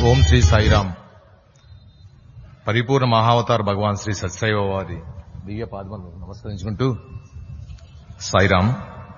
ఓం శ్రీ సాయిరామ్ పరిపూర్ణ మహావతార్ భగవాన్ శ్రీ సత్యసాయి వారి దివ్య పాదములను నమస్కరించుకుంటూ సాయిరామ్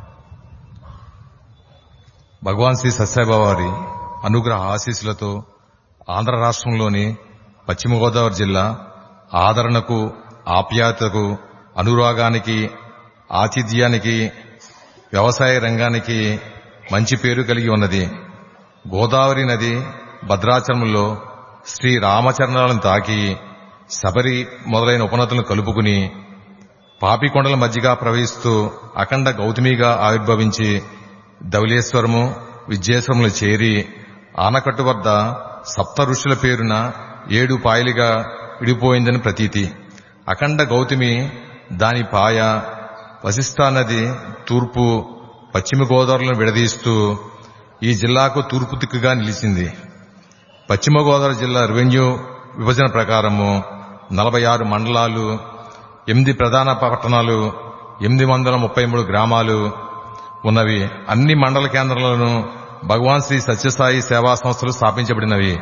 భగవాన్ శ్రీ సత్యసాయి వారి అనుగ్రహ ఆశీస్సులతో ఆంధ్ర రాష్ట్రంలోని పశ్చిమ గోదావరి జిల్లా ఆదరణకు ఆప్యాయతకు అనురాగానికి ఆతిథ్యానికి వ్యవసాయ రంగానికి మంచి పేరు కలిగి ఉన్నది గోదావరి నది భద్రాచలంలో శ్రీ రామచరణాలను తాకి శబరి మొదలైన ఉపనతులను కలుపుకుని పాపికొండల మధ్యగా ప్రవహిస్తూ అఖండ గౌతమిగా ఆవిర్భవించి ధవలేశ్వరము విద్యేశ్వరములు చేరి ఆనకట్టు వద్ద సప్త ఋషుల పేరున ఏడు పాయలుగా విడిపోయిందని ప్రతీతి అఖండ గౌతమి దాని పాయ వశిష్ఠా నది తూర్పు పశ్చిమ గోదావరిలను విడదీస్తూ ఈ జిల్లాకు తూర్పు దిక్కుగా నిలిచింది పశ్చిమ గోదావరి జిల్లా రెవెన్యూ విభజన ప్రకారము నలభై ఆరు మండలాలు ఎనిమిది ప్రధాన పట్టణాలు ఎనిమిది వందల ముప్పై మూడు గ్రామాలు ఉన్నవి అన్ని మండల కేంద్రాలను భగవాన్ శ్రీ సత్యసాయి సేవా సంస్థలు స్థాపించబడినవి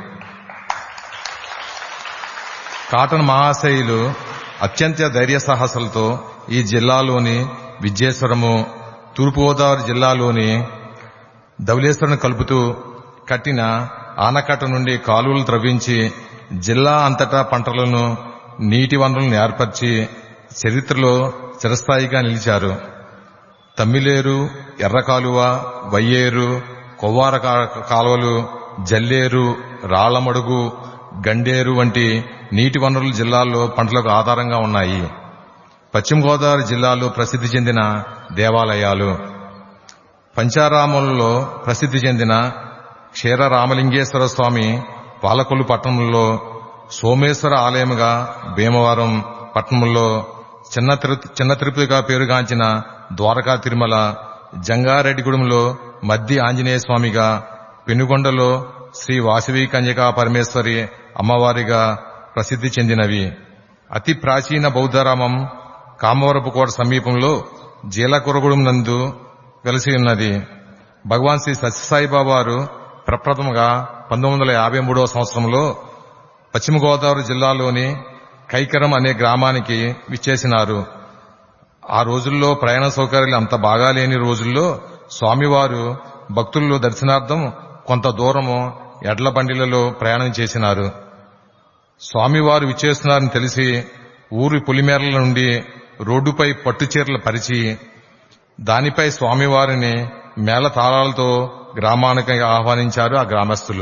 కాటన్ మహాశయులు అత్యంత ధైర్య సాహసాలతో ఈ జిల్లాలోని విద్యేశ్వరము తూర్పుగోదావరి జిల్లాలోని ధవలేశ్వరం కలుపుతూ కట్టిన ఆనకట్ట నుండి కాలువలు త్రవ్వించి జిల్లా అంతటా పంటలను నీటి వనరులను ఏర్పరిచి చరిత్రలో చిరస్థాయిగా నిలిచారు తమ్మిలేరు ఎర్రకాలువ వయ్యేరు కొవ్వార కా- కాలువలు జల్లేరు రాళ్లమడుగు గండేరు వంటి నీటి వనరులు జిల్లాల్లో పంటలకు ఆధారంగా ఉన్నాయి పశ్చిమ గోదావరి జిల్లాలో ప్రసిద్ధి చెందిన దేవాలయాలు పంచారాములలో ప్రసిద్ధి చెందిన క్షీర రామలింగేశ్వర స్వామి పాలకొల్లు పట్టణంలో సోమేశ్వర ఆలయముగా భీమవరం పట్టణంలో చిన్న తిరు- చిన్న తిరుపతిగా పేరుగాంచిన ద్వారకా తిరుమల జంగారెడ్డిగూడెంలో మద్ది ఆంజనేయ స్వామిగా పెనుగొండలో శ్రీ వాసవి కన్యకా పరమేశ్వరి అమ్మవారిగా ప్రసిద్ధి చెందినవి అతి ప్రాచీన బౌద్ధరామం కామవరపు కోట సమీపంలో జీలకురగూడెం నందు వెలసి ఉన్నది భగవాన్ శ్రీ సత్యసాయిబాబా వారు ప్రప్రథముగా పంతొమ్మిది వందల యాభై మూడవ సంవత్సరంలో పశ్చిమ గోదావరి జిల్లాలోని కైకరం అనే గ్రామానికి విచ్చేసినారు ఆ రోజుల్లో ప్రయాణ సౌకర్యాలు అంత బాగా లేని రోజుల్లో స్వామివారు భక్తుల్లో దర్శనార్థం కొంత దూరము ఎడ్ల బండిలలో ప్రయాణం చేసినారు స్వామివారు విచ్చేస్తున్నారని తెలిసి ఊరి పులిమేరల నుండి రోడ్డుపై పట్టుచీరలు పరిచి దానిపై స్వామివారిని మేళ తాళాలతో గ్రామానికి ఆహ్వానించారు ఆ గ్రామస్తులు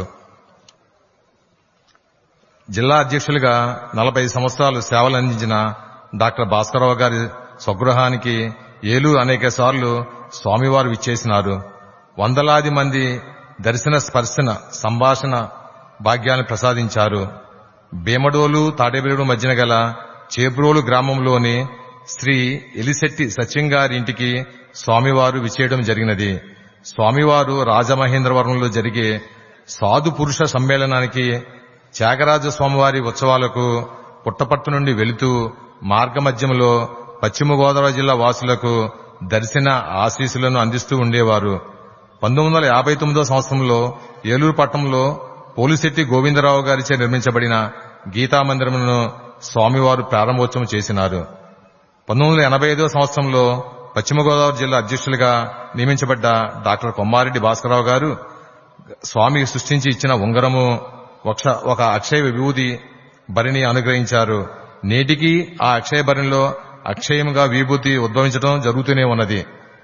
జిల్లా అధ్యక్షులుగా నలభై సంవత్సరాలు సేవలు అందించిన డాక్టర్ భాస్కరరావు గారి స్వగృహానికి ఏలూరు అనేక సార్లు స్వామివారు విచ్చేసినారు వందలాది మంది దర్శన స్పర్శన సంభాషణ భాగ్యాన్ని ప్రసాదించారు భీమడోలు తాడేబెరుడు మధ్యన గల చేబ్రోలు గ్రామంలోని శ్రీ ఎలిశెట్టి సత్యం గారి ఇంటికి స్వామివారు విచ్చేయడం జరిగినది స్వామివారు రాజమహేంద్రవరంలో జరిగే సాధు పురుష సమ్మేళనానికి త్యాగరాజ స్వామివారి ఉత్సవాలకు పుట్టపట్టు నుండి వెళుతూ మార్గమధ్యంలో పశ్చిమ గోదావరి జిల్లా వాసులకు దర్శన ఆశీస్సులను అందిస్తూ ఉండేవారు పంతొమ్మిది వందల యాభై తొమ్మిదో సంవత్సరంలో ఏలూరు పట్టణంలో పోలిశెట్టి గోవిందరావు గారిచే నిర్మించబడిన గీతా మందిరమును స్వామివారు ప్రారంభోత్సవం చేసినారు పంతొమ్మిది వందల ఎనభై ఐదో సంవత్సరంలో పశ్చిమ గోదావరి జిల్లా అధ్యక్షులుగా నియమించబడ్డ డాక్టర్ కొమ్మారెడ్డి భాస్కరరావు గారు స్వామికి సృష్టించి ఇచ్చిన ఉంగరము ఒక- ఒక అక్షయ విభూది భరిని అనుగ్రహించారు నేటికి ఆ అక్షయ భరిణిలో అక్షయముగా విభూతి ఉద్భవించడం జరుగుతూనే ఉన్నది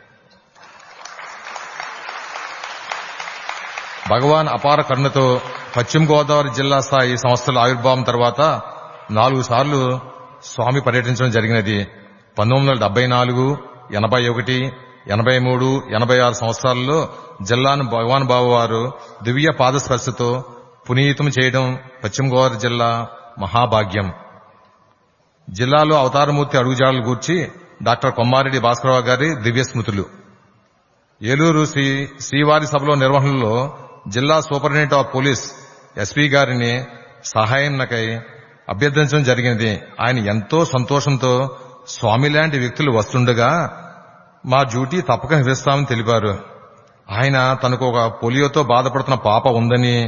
భగవాన్ అపార కరుణతో పశ్చిమ గోదావరి జిల్లా స్థాయి సంస్థల ఆవిర్భావం తర్వాత నాలుగు సార్లు స్వామి పర్యటించడం జరిగినది పంతొమ్మిది వందల డెబ్బై నాలుగు ఎనభై ఒకటి ఎనభై మూడు ఎనభై ఆరు సంవత్సరాల్లో జిల్లాను భగవాన్ బాబు వారు దివ్య పాదస్పర్శతో పునీతం చేయడం పశ్చిమ గోదావరి జిల్లా మహాభాగ్యం జిల్లాలో అవతారమూర్తి అడుగుజాడలు గూర్చి డాక్టర్ కొమ్మారెడ్డి భాస్కరరావు గారి దివ్య స్మృతులు ఏలూరు శ్రీ శ్రీవారి సభలో నిర్వహణలో జిల్లా సూపరింటెండెంట్ ఆఫ్ పోలీస్ ఎస్పీ గారిని సహాయంకై అభ్యర్థించడం జరిగినది ఆయన ఎంతో సంతోషంతో స్వామి లాంటి వ్యక్తులు వస్తుండగా మా డ్యూటీ తప్పక నిర్వహిస్తామని తెలిపారు ఆయన తనకు ఒక పోలియోతో బాధపడుతున్న పాప ఉందని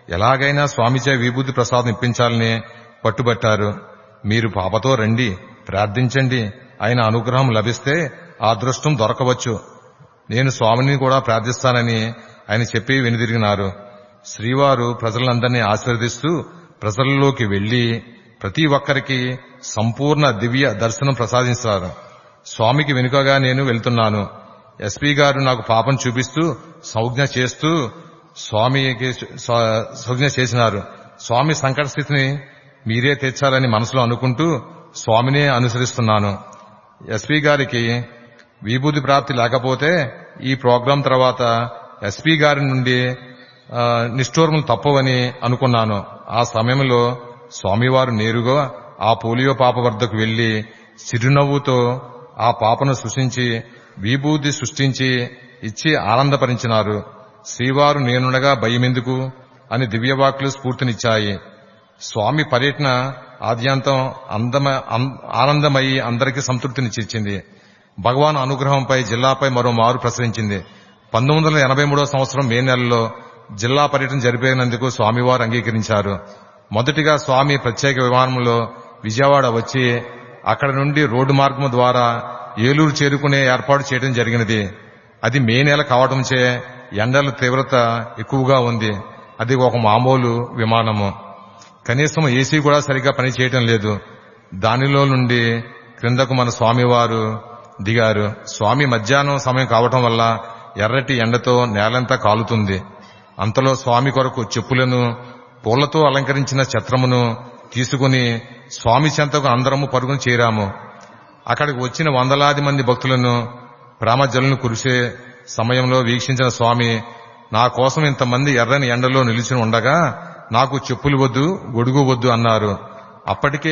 ఎలాగైనా స్వామిచే విభూతి ప్రసాదం ఇప్పించాలని పట్టుబట్టారు మీరు పాపతో రండి ప్రార్థించండి ఆయన అనుగ్రహం లభిస్తే ఆ అదృష్టం దొరకవచ్చు నేను స్వామిని కూడా ప్రార్థిస్తానని ఆయన చెప్పి వెనుదిరిగినారు శ్రీవారు ప్రజలందరినీ ఆశీర్వదిస్తూ ప్రజల్లోకి వెళ్లి ప్రతి ఒక్కరికి సంపూర్ణ దివ్య దర్శనం ప్రసాదించారు స్వామికి వెనుకగా నేను వెళ్తున్నాను ఎస్పీ గారు నాకు పాపం చూపిస్తూ సంజ్ఞ చేస్తూ స్వామికి స్వ- సంజ్ఞ చేసినారు స్వామి సంకట స్థితిని మీరే తెచ్చాలని మనసులో అనుకుంటూ స్వామినే అనుసరిస్తున్నాను ఎస్పీ గారికి విభూతి ప్రాప్తి లేకపోతే ఈ ప్రోగ్రాం తర్వాత ఎస్పీ గారి నుండి ఆ, నిష్ఠూరములు తప్పవని అనుకున్నాను ఆ సమయంలో స్వామివారు నేరుగా ఆ పోలియో పాప వద్దకు వెళ్లి చిరునవ్వుతో ఆ పాపను సృష్టించి విభూతి సృష్టించి ఇచ్చి ఆనందపరిచినారు శ్రీవారు నేనుండగా భయమెందుకు అని దివ్యవాక్లు స్ఫూర్తినిచ్చాయి స్వామి పర్యటన ఆద్యాంతం అందమ అం- ఆనందమయ్యి అందరికీ సంతృప్తినిచ్చింది భగవాన్ అనుగ్రహంపై జిల్లాపై మరో మారు ప్రసరించింది పంతొమ్మిది వందల ఎనభై మూడో సంవత్సరం మే నెలలో జిల్లా పర్యటన జరిపేందుకు స్వామివారు అంగీకరించారు మొదటిగా స్వామి ప్రత్యేక విమానంలో విజయవాడ వచ్చి అక్కడ నుండి రోడ్డు మార్గం ద్వారా ఏలూరు చేరుకునే ఏర్పాటు చేయడం జరిగినది అది మే నెల కావడంచే ఎండల తీవ్రత ఎక్కువగా ఉంది అది ఒక మామూలు విమానము కనీసం ఏసీ కూడా సరిగ్గా పనిచేయటం లేదు దానిలో నుండి క్రిందకు మన స్వామివారు దిగారు స్వామి మధ్యాహ్నం సమయం కావటం వల్ల ఎర్రటి ఎండతో నేలంతా కాలుతుంది అంతలో స్వామి కొరకు చెప్పులను పూలతో అలంకరించిన ఛత్రమును తీసుకుని స్వామి చెంతకు అందరము పరుగును చేరాము అక్కడికి వచ్చిన వందలాది మంది భక్తులను ప్రామజలను కురిసే సమయంలో వీక్షించిన స్వామి నా కోసం ఇంతమంది ఎర్రని ఎండలో నిలిచి ఉండగా నాకు చెప్పులు వద్దు గొడుగు వద్దు అన్నారు అప్పటికే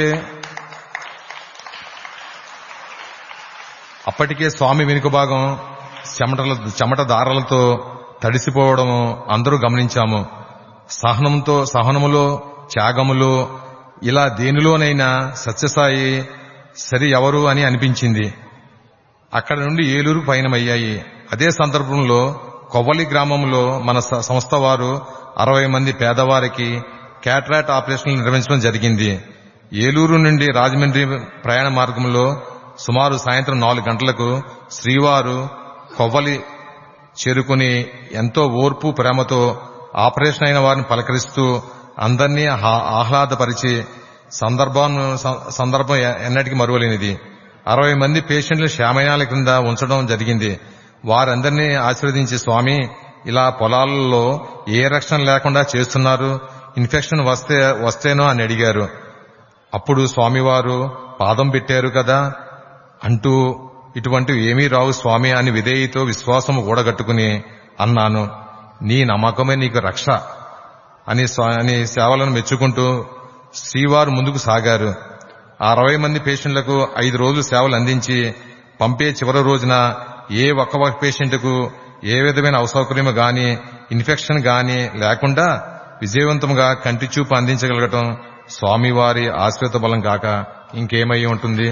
అప్పటికే స్వామి వెనుక భాగం చెమటల చెమట దారాలతో తడిసిపోవడం అందరూ గమనించాము సహనంతో సహనములో త్యాగములో ఇలా దేనిలోనైనా సత్యసాయి సరి ఎవరు అని అనిపించింది అక్కడ నుండి ఏలూరు పయనమయ్యాయి అదే సందర్భంలో కొవ్వలి గ్రామంలో మన స- సంస్థ వారు అరవై మంది పేదవారికి క్యాటరాట్ ఆపరేషన్లు నిర్వహించడం జరిగింది ఏలూరు నుండి రాజమండ్రి ప్రయాణ మార్గంలో సుమారు సాయంత్రం నాలుగు గంటలకు శ్రీవారు కొవ్వలి చేరుకుని ఎంతో ఓర్పు ప్రేమతో ఆపరేషన్ అయిన వారిని పలకరిస్తూ అందరినీ ఆహ్లా- ఆహ్లాదపరిచి సందర్భం సందర్భం ఎ- ఎన్నటికీ మరువలేనిది అరవై మంది పేషెంట్లు శ్యామయాల క్రింద ఉంచడం జరిగింది వారందరినీ ఆశీర్వదించి స్వామి ఇలా పొలాలలో ఏ రక్షణ లేకుండా చేస్తున్నారు ఇన్ఫెక్షన్ వస్తే వస్తేనో అని అడిగారు అప్పుడు స్వామివారు పాదం పెట్టారు కదా అంటూ ఇటువంటివి ఏమీ రావు స్వామి అని విధేయితో విశ్వాసం కూడగట్టుకుని అన్నాను నీ నమ్మకమే నీకు రక్ష అని స్వా- అని సేవలను మెచ్చుకుంటూ శ్రీవారు ముందుకు సాగారు ఆ అరవై మంది పేషెంట్లకు ఐదు రోజులు సేవలు అందించి పంపే చివరి రోజున ఏ ఒక్క ఒక్క పేషెంట్కు ఏ విధమైన అసౌకర్యం గాని ఇన్ఫెక్షన్ గాని లేకుండా విజయవంతంగా కంటి చూపు అందించగలగటం స్వామివారి ఆశ్రిత బలం కాక ఇంకేమై ఉంటుంది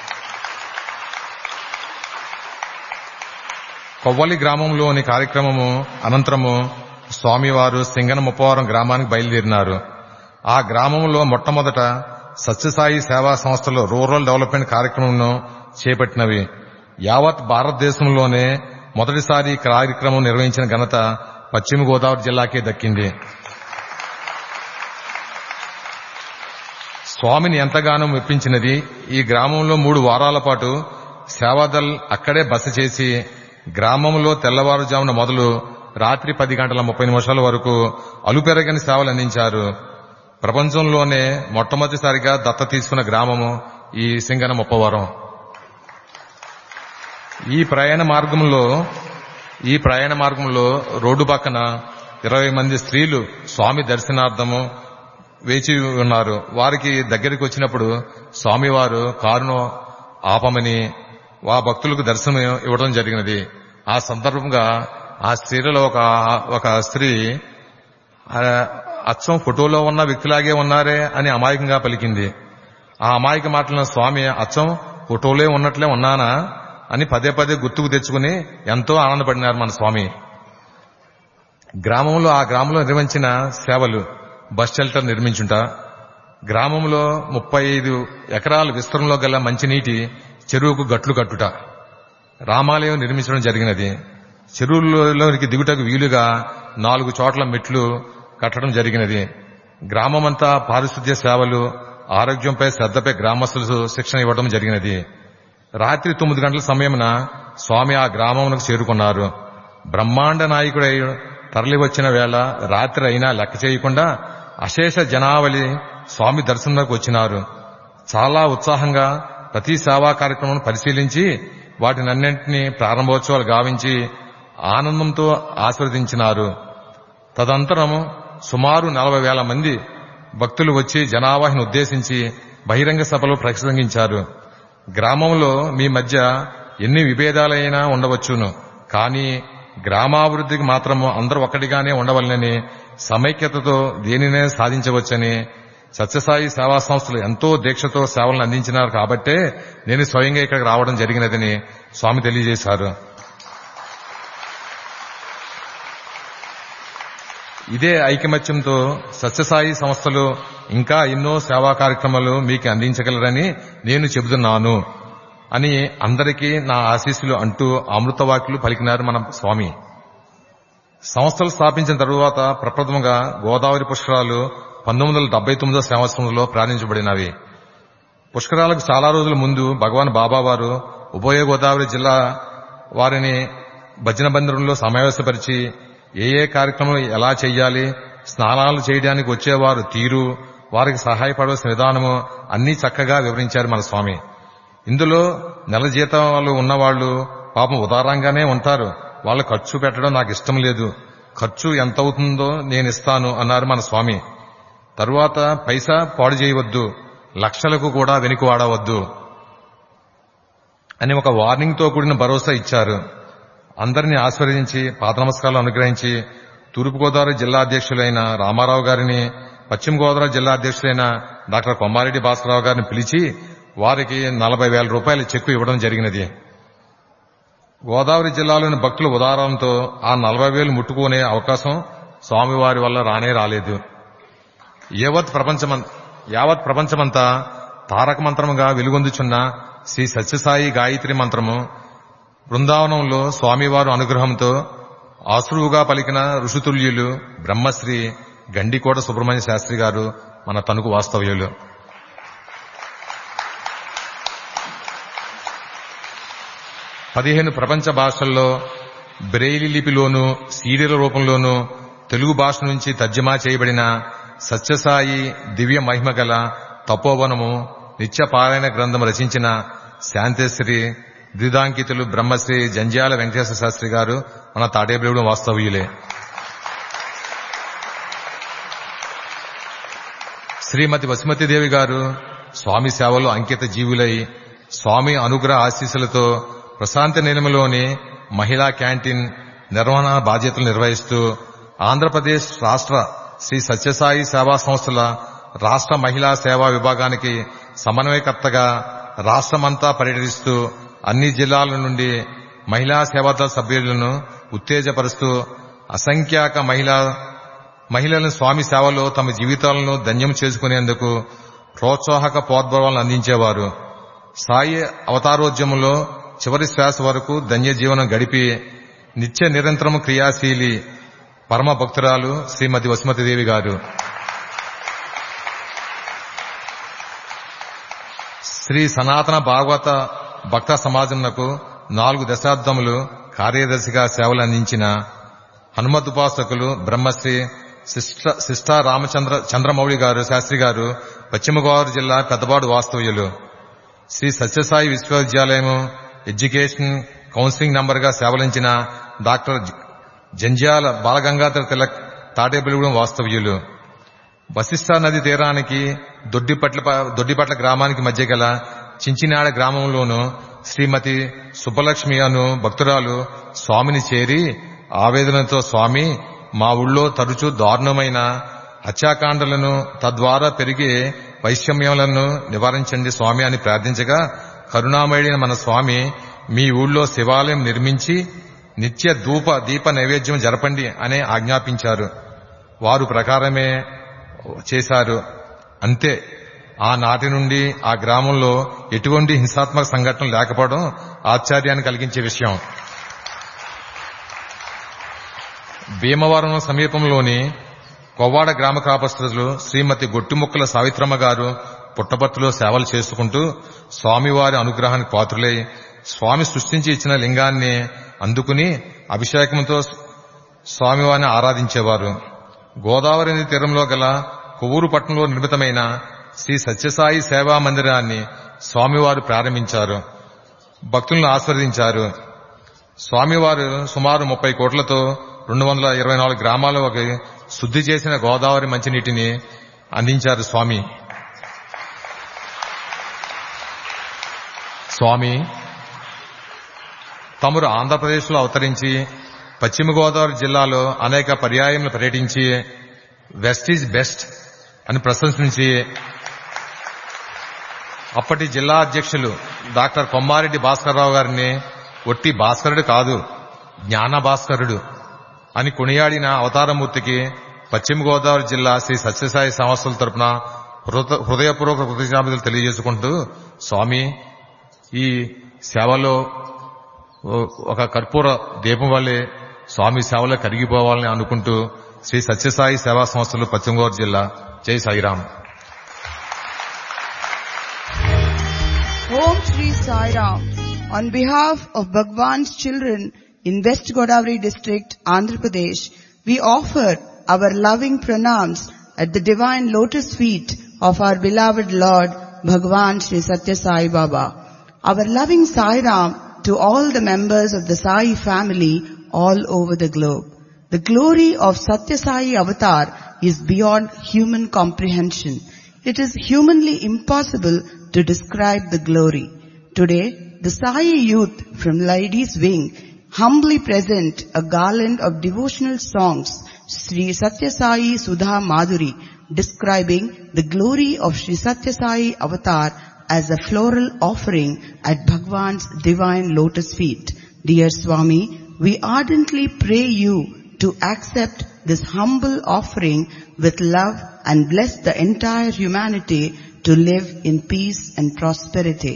కొవ్వలి గ్రామంలోని కార్యక్రమము అనంతరము స్వామివారు సింగన ముప్పవరం గ్రామానికి బయలుదేరినారు ఆ గ్రామంలో మొట్టమొదట సత్యసాయి సేవా సంస్థలు రూరల్ డెవలప్మెంట్ కార్యక్రమంను చేపట్టినవి యావత్ భారతదేశంలోనే మొదటిసారి ఈ కార్యక్రమం నిర్వహించిన ఘనత పశ్చిమ గోదావరి జిల్లాకే దక్కింది స్వామిని ఎంతగానో మెప్పించినది ఈ గ్రామంలో మూడు వారాల పాటు సేవాదల్ అక్కడే బస చేసి గ్రామంలో తెల్లవారుజామున మొదలు రాత్రి పది గంటల ముప్పై నిమిషాల వరకు అలుపెరగని సేవలు అందించారు ప్రపంచంలోనే మొట్టమొదటిసారిగా దత్త తీసుకున్న గ్రామము ఈ సింగన ముప్పవరం ఈ ప్రయాణ మార్గంలో ఈ ప్రయాణ మార్గంలో రోడ్డు పక్కన ఇరవై మంది స్త్రీలు స్వామి దర్శనార్థము వేచి ఉన్నారు వారికి దగ్గరికి వచ్చినప్పుడు స్వామివారు కారును ఆపమని ఆ భక్తులకు దర్శనం ఇవ్వడం జరిగినది ఆ సందర్భంగా ఆ స్త్రీలలో ఒక ఒక స్త్రీ ఆ, అచ్చం ఫోటోలో ఉన్న వ్యక్తిలాగే ఉన్నారే అని అమాయకంగా పలికింది ఆ అమాయక మాటలను స్వామి అచ్చం ఫోటోలే ఉన్నట్లే ఉన్నానా అని పదే పదే గుర్తుకు తెచ్చుకుని ఎంతో ఆనందపడినారు మన స్వామి గ్రామంలో ఆ గ్రామంలో నిర్వహించిన సేవలు బస్ షెల్టర్ నిర్మించుంట గ్రామంలో ముప్పై ఐదు ఎకరాల విస్తరణలో గల మంచినీటి చెరువుకు గట్లు కట్టుట రామాలయం నిర్మించడం జరిగినది చెరువులోనికి దిగుటకు వీలుగా నాలుగు చోట్ల మెట్లు కట్టడం జరిగినది గ్రామమంతా పారిశుద్ధ్య సేవలు ఆరోగ్యంపై శ్రద్ధపై గ్రామస్తులు శిక్షణ ఇవ్వడం జరిగినది రాత్రి తొమ్మిది గంటల సమయమున స్వామి ఆ గ్రామమునకు చేరుకున్నారు బ్రహ్మాండ నాయకుడై తరలి వచ్చిన వేళ రాత్రి అయినా లెక్క చేయకుండా అశేష జనావళి స్వామి దర్శనంలోకి వచ్చినారు చాలా ఉత్సాహంగా ప్రతి సేవా కార్యక్రమం పరిశీలించి వాటినన్నింటినీ ప్రారంభోత్సవాలు గావించి ఆనందంతో ఆస్వాదించినారు తదంతరం సుమారు నలభై వేల మంది భక్తులు వచ్చి జనావాహిని ఉద్దేశించి బహిరంగ సభలో ప్రసంగించారు గ్రామంలో మీ మధ్య ఎన్ని విభేదాలైనా ఉండవచ్చును కానీ గ్రామాభివృద్ధికి మాత్రము అందరూ ఒక్కటిగానే ఉండవలనని సమైక్యతతో దేనినే సాధించవచ్చని సత్యసాయి సేవా సంస్థలు ఎంతో దీక్షతో సేవలను అందించినారు కాబట్టే నేను స్వయంగా ఇక్కడికి రావడం జరిగినదని స్వామి తెలియజేశారు ఇదే ఐకమత్యంతో సత్యసాయి సంస్థలు ఇంకా ఎన్నో సేవా కార్యక్రమాలు మీకు అందించగలరని నేను చెబుతున్నాను అని అందరికీ నా ఆశీస్సులు అంటూ అమృతవాక్యులు పలికినారు మన స్వామి సంస్థలు స్థాపించిన తరువాత ప్రప్రథమంగా గోదావరి పుష్కరాలు పంతొమ్మిది వందల డెబ్బై తొమ్మిదో సంవత్సరంలో ప్రారంభించబడినవి పుష్కరాలకు చాలా రోజుల ముందు భగవాన్ బాబా వారు ఉభయ గోదావరి జిల్లా వారిని భజన బందరంలో సమావేశపరిచి ఏ ఏ కార్యక్రమాలు ఎలా చేయాలి స్నానాలు చేయడానికి వచ్చేవారు తీరు వారికి సహాయపడవలసిన విధానము అన్ని చక్కగా వివరించారు మన స్వామి ఇందులో నెల జీతాలు ఉన్నవాళ్లు పాపం ఉదారంగానే ఉంటారు వాళ్ళ ఖర్చు పెట్టడం నాకు ఇష్టం లేదు ఖర్చు ఎంత అవుతుందో నేను ఇస్తాను అన్నారు మన స్వామి తరువాత పైసా పాడు చేయవద్దు లక్షలకు కూడా వెనుక వాడవద్దు అని ఒక వార్నింగ్ తో కూడిన భరోసా ఇచ్చారు అందరినీ ఆశీర్వదించి పాత నమస్కారాలు అనుగ్రహించి తూర్పుగోదావరి జిల్లా అధ్యక్షులైన రామారావు గారిని పశ్చిమ గోదావరి జిల్లా అధ్యక్షులైన డాక్టర్ కొమ్మారెడ్డి భాస్కరరావు గారిని పిలిచి వారికి నలభై వేల రూపాయల చెక్కు ఇవ్వడం జరిగినది గోదావరి జిల్లాలోని భక్తుల ఉదాహరణతో ఆ నలభై వేలు ముట్టుకునే అవకాశం స్వామివారి వల్ల రానే రాలేదు యావత్ ప్రపంచమం యావత్ ప్రపంచమంతా తారక మంత్రముగా వెలుగొందుచున్న శ్రీ సత్యసాయి గాయత్రి మంత్రము బృందావనంలో స్వామివారు అనుగ్రహంతో ఆశ్రువుగా పలికిన ఋషితుల్యులు బ్రహ్మశ్రీ గండికోట సుబ్రహ్మణ్య శాస్త్రి గారు మన తణుకు వాస్తవ్యులు పదిహేను ప్రపంచ భాషల్లో బ్రెయిలీ లిపిలోను సీరియల్ రూపంలోనూ తెలుగు భాష నుంచి తర్జమా చేయబడిన సత్యసాయి దివ్య మహిమ గల తపోవనము నిత్య పారాయణ గ్రంథం రచించిన శాంతశ్రీ ద్విదాంకితులు బ్రహ్మశ్రీ జంజాల వెంకటేశ్వర శాస్త్రి గారు మన తాడేబుడు వాస్తవ్యులే శ్రీమతి వసుమతిదేవి గారు స్వామి సేవలో అంకిత జీవులై స్వామి అనుగ్రహ ఆశీస్సులతో ప్రశాంతి నిలయంలోని మహిళా క్యాంటీన్ నిర్వహణ బాధ్యతలు నిర్వహిస్తూ ఆంధ్రప్రదేశ్ రాష్ట్ర శ్రీ సత్యసాయి సేవా సంస్థల రాష్ట్ర మహిళా సేవా విభాగానికి సమన్వయకర్తగా రాష్ట్రమంతా పర్యటిస్తూ అన్ని జిల్లాల నుండి మహిళా సేవాదళ సభ్యులను ఉత్తేజపరుస్తూ అసంఖ్యాక మహిళా మహిళలను స్వామి సేవలో తమ జీవితాలను ధన్యం చేసుకునేందుకు ప్రోత్సాహక పోద్భవాలను అందించేవారు సాయి అవతారోద్యమంలో చివరి శ్వాస వరకు ధన్య జీవనం గడిపి నిత్య నిరంతరం క్రియాశీలి పరమ భక్తురాలు శ్రీమతి వసుమతిదేవి గారు శ్రీ సనాతన భాగవత భక్త సమాజంకు నాలుగు దశాబ్దములు కార్యదర్శిగా సేవలు అందించిన హనుమదుపాసకులు బ్రహ్మశ్రీ శిష్ట శిష్టా రామచంద్ర చంద్రమౌళి గారు శాస్త్రి గారు పశ్చిమ గోదావరి జిల్లా పెద్దపాడు వాస్తవ్యులు శ్రీ సత్యసాయి విశ్వవిద్యాలయం ఎడ్యుకేషన్ కౌన్సిలింగ్ నంబర్ గా సేవలించిన డాక్టర్ జంజాల బాలగంగాధర తిలక్ తాటేపల్లిగూడెం వాస్తవ్యులు వశిష్ఠా నది తీరానికి దొడ్డిపట్ల దొడ్డిపట్ల గ్రామానికి మధ్య గల చించినాడ గ్రామంలోను శ్రీమతి సుబ్బలక్ష్మి అను భక్తురాలు స్వామిని చేరి ఆవేదనతో స్వామి మా ఊళ్ళో తరచూ దారుణమైన హత్యాకాండలను తద్వారా పెరిగే వైషమ్యములను నివారించండి స్వామి అని ప్రార్థించగా కరుణామయుడైన మన స్వామి మీ ఊళ్ళో శివాలయం నిర్మించి నిత్య ధూప దీప నైవేద్యం జరపండి అనే ఆజ్ఞాపించారు వారు ప్రకారమే చేశారు అంతే ఆనాటి నుండి ఆ గ్రామంలో ఎటువంటి హింసాత్మక సంఘటనలు లేకపోవడం ఆశ్చర్యాన్ని కలిగించే విషయం భీమవరం సమీపంలోని కొవ్వాడ గ్రామ కాపస్తులు శ్రీమతి గొట్టిముక్కల సావిత్రమ్మ గారు పుట్టపర్తిలో సేవలు చేసుకుంటూ స్వామివారి అనుగ్రహానికి పాత్రులై స్వామి సృష్టించి ఇచ్చిన లింగాన్ని అందుకుని అభిషేకంతో స్వామివారిని ఆరాధించేవారు గోదావరి నది తీరంలో గల కొవ్వూరు పట్టణంలో నిర్మితమైన శ్రీ సత్యసాయి సేవా మందిరాన్ని స్వామివారు ప్రారంభించారు భక్తులను ఆస్వాదించారు స్వామివారు సుమారు ముప్పై కోట్లతో రెండు వందల ఇరవై నాలుగు గ్రామాలకు శుద్ధి చేసిన గోదావరి మంచినీటిని అందించారు స్వామి స్వామి తమరు ఆంధ్రప్రదేశ్లో అవతరించి పశ్చిమ గోదావరి జిల్లాలో అనేక పర్యాయములు పర్యటించి వెస్ట్ ఈజ్ బెస్ట్ అని ప్రశంసించి అప్పటి జిల్లా అధ్యక్షులు డాక్టర్ కొమ్మారెడ్డి భాస్కర్రావు గారిని ఒట్టి భాస్కరుడు కాదు జ్ఞాన భాస్కరుడు అని కొనియాడిన అవతారమూర్తికి పశ్చిమ గోదావరి జిల్లా శ్రీ సత్యసాయి సంస్థల తరపున హృద- హృదయపూర్వక కృతజ్ఞతలు తెలియజేసుకుంటూ స్వామి ఈ సేవలో ఓ- ఒక కర్పూర దీపం వల్లే స్వామి సేవలో కరిగిపోవాలని అనుకుంటూ శ్రీ సత్యసాయి సేవా సంస్థలు పశ్చిమ గోదావరి జిల్లా జై Sairam Om Shri Sai Ram. On behalf of Bhagwan's children in West Godavari district, Andhra Pradesh, we offer our loving pranams at the divine lotus feet of our beloved Lord Bhagwan Shri Satya Sai Baba. Our loving Sai Ram to all the members of the Sai family all over the globe. The glory of Satya Sai avatar is beyond human comprehension. It is humanly impossible to describe the glory. Today, the Sai youth from Ladies Wing humbly present a garland of devotional songs, Sri Satya Sai Sudha Madhuri, describing the glory of Sri Satya Sai avatar as a floral offering at Bhagwan's divine lotus feet. Dear Swami, we ardently pray you to accept this humble offering with love and bless the entire humanity to live in peace and prosperity.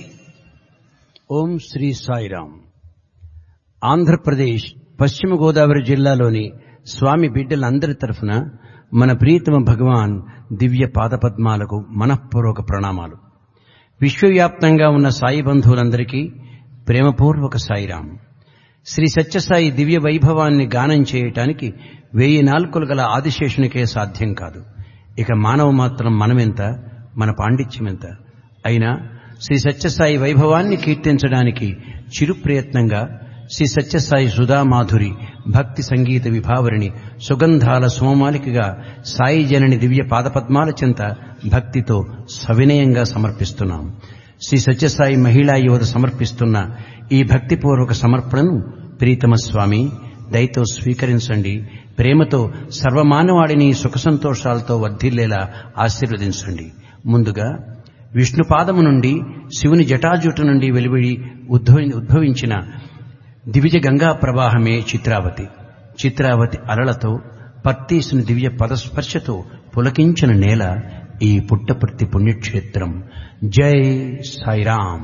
ఓం శ్రీ సాయిరామ్ ఆంధ్రప్రదేశ్ పశ్చిమ గోదావరి జిల్లాలోని స్వామి బిడ్డలందరి తరఫున మన ప్రియతమ భగవాన్ దివ్య పాదపద్మాలకు మనఃపూర్వక ప్రణామాలు విశ్వవ్యాప్తంగా ఉన్న సాయి బంధువులందరికీ ప్రేమపూర్వక సాయిరాం శ్రీ సత్యసాయి దివ్య వైభవాన్ని గానం చేయటానికి వెయ్యి నాలుకలు గల ఆదిశేషునికే సాధ్యం కాదు ఇక మానవ మాత్రం మనమెంత మన పాండిత్యమెంత అయినా శ్రీ సత్యసాయి వైభవాన్ని కీర్తించడానికి చిరు ప్రయత్నంగా శ్రీ సత్యసాయి సుధామాధురి భక్తి సంగీత విభావరిని సుగంధాల సోమాలికగా సాయి జనని దివ్య పాదపద్మాల చెంత భక్తితో సవినయంగా సమర్పిస్తున్నాం శ్రీ సత్యసాయి మహిళా యువత సమర్పిస్తున్న ఈ భక్తిపూర్వక సమర్పణను ప్రీతమ స్వామి దయతో స్వీకరించండి ప్రేమతో సర్వమానవాడిని సుఖ సంతోషాలతో వర్ధిల్లేలా ఆశీర్వదించండి ముందుగా విష్ణుపాదము నుండి శివుని జటాజుటు నుండి వెలువడి ఉద్భవి ఉద్భవించిన దివిజ గంగా ప్రవాహమే చిత్రావతి చిత్రావతి అలలతో పత్తీసుని దివ్య పదస్పర్శతో పులకించిన నేల ఈ పుట్టపర్తి పుణ్యక్షేత్రం జై సాయిరామ్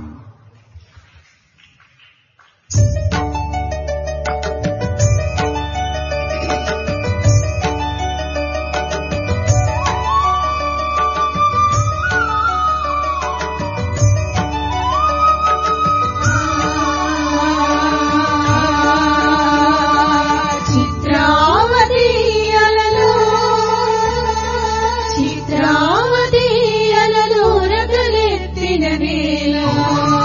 చిత్రావతి అలలు చిత్రావతి అలలు రగలెత్తిన వేళ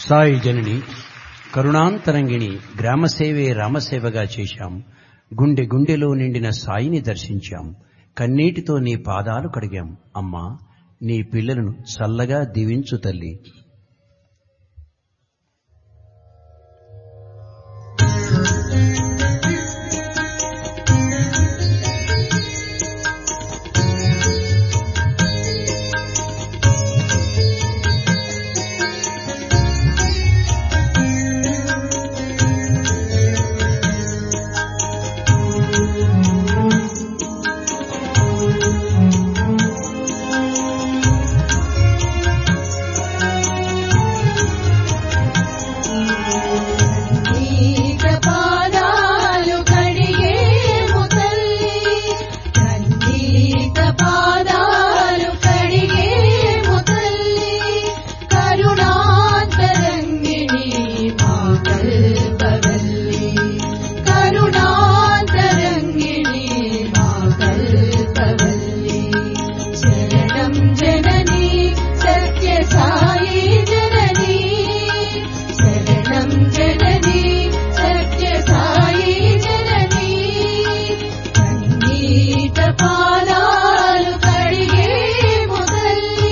సాయి జనని కరుణాంతరంగిణి గ్రామసేవే రామసేవగా చేశాం గుండె గుండెలో నిండిన సాయిని దర్శించాం కన్నీటితో నీ పాదాలు కడిగాం అమ్మా నీ పిల్లలను చల్లగా దీవించు తల్లి నీక పాదాలు కడిగేము తల్లి కన్నీక పాదాలు కడిగేము తల్లి కరుణాంతరంగిణి మా కల్పవల్లి కరుణాంతరంగిణి మా కల్పవల్లి శరణం జనని సత్య సాయి జనని శరణం జనని సత్య సాయి జనని కన్నీట పాదాలు కడిగే ముదల్లి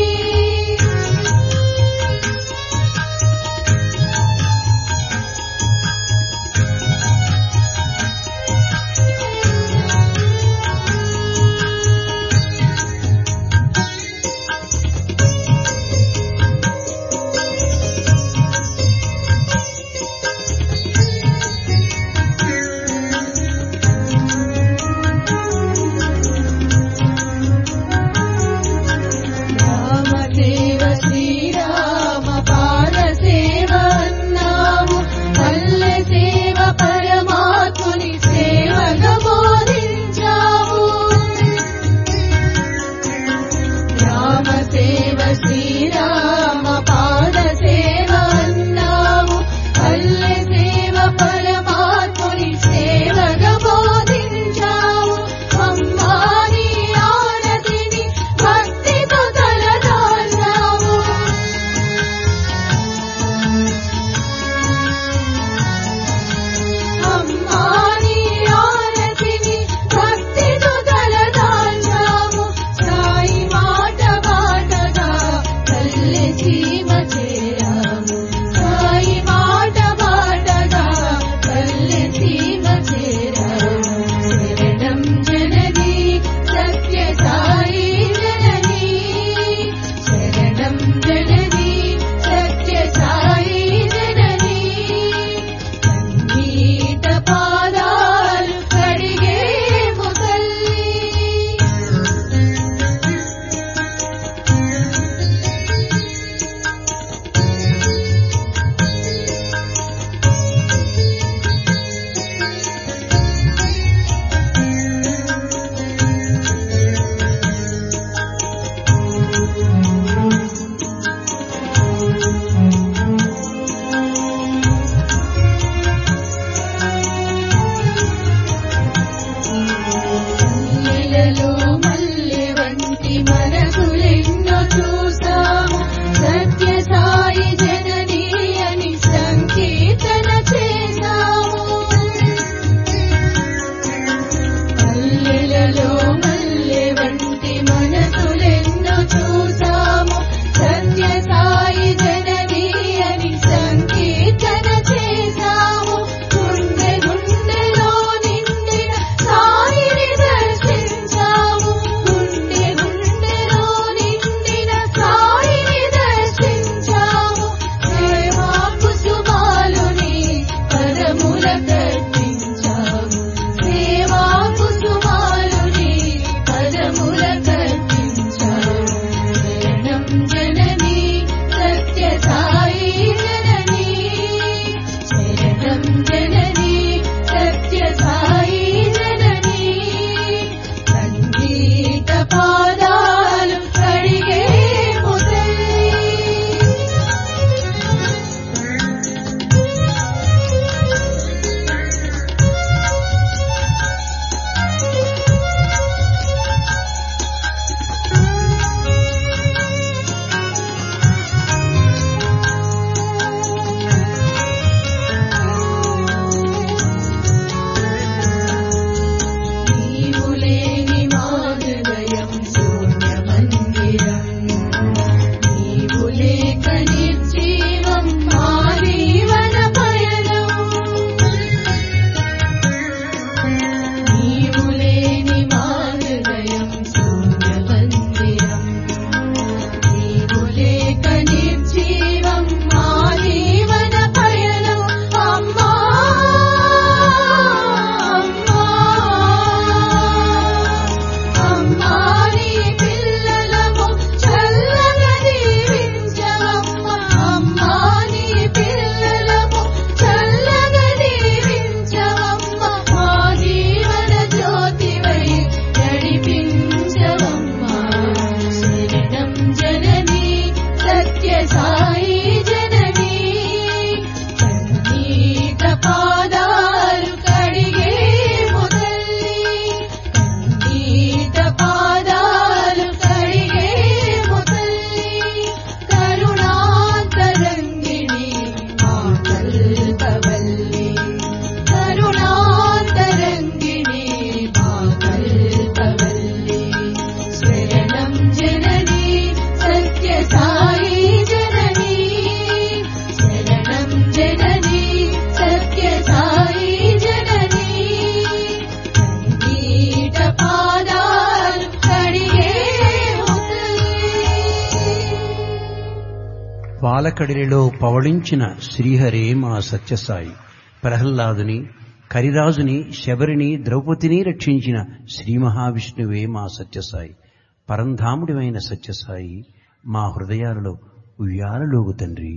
పాలకడిలో పవళించిన శ్రీహరే మా సత్యసాయి ప్రహ్లాదుని కరిరాజుని శబరిని ద్రౌపదిని రక్షించిన శ్రీ మహావిష్ణువే మా సత్యసాయి పరంధాముడివైన సత్యసాయి మా హృదయాలలో ఉయ్యాలలోగు తండ్రి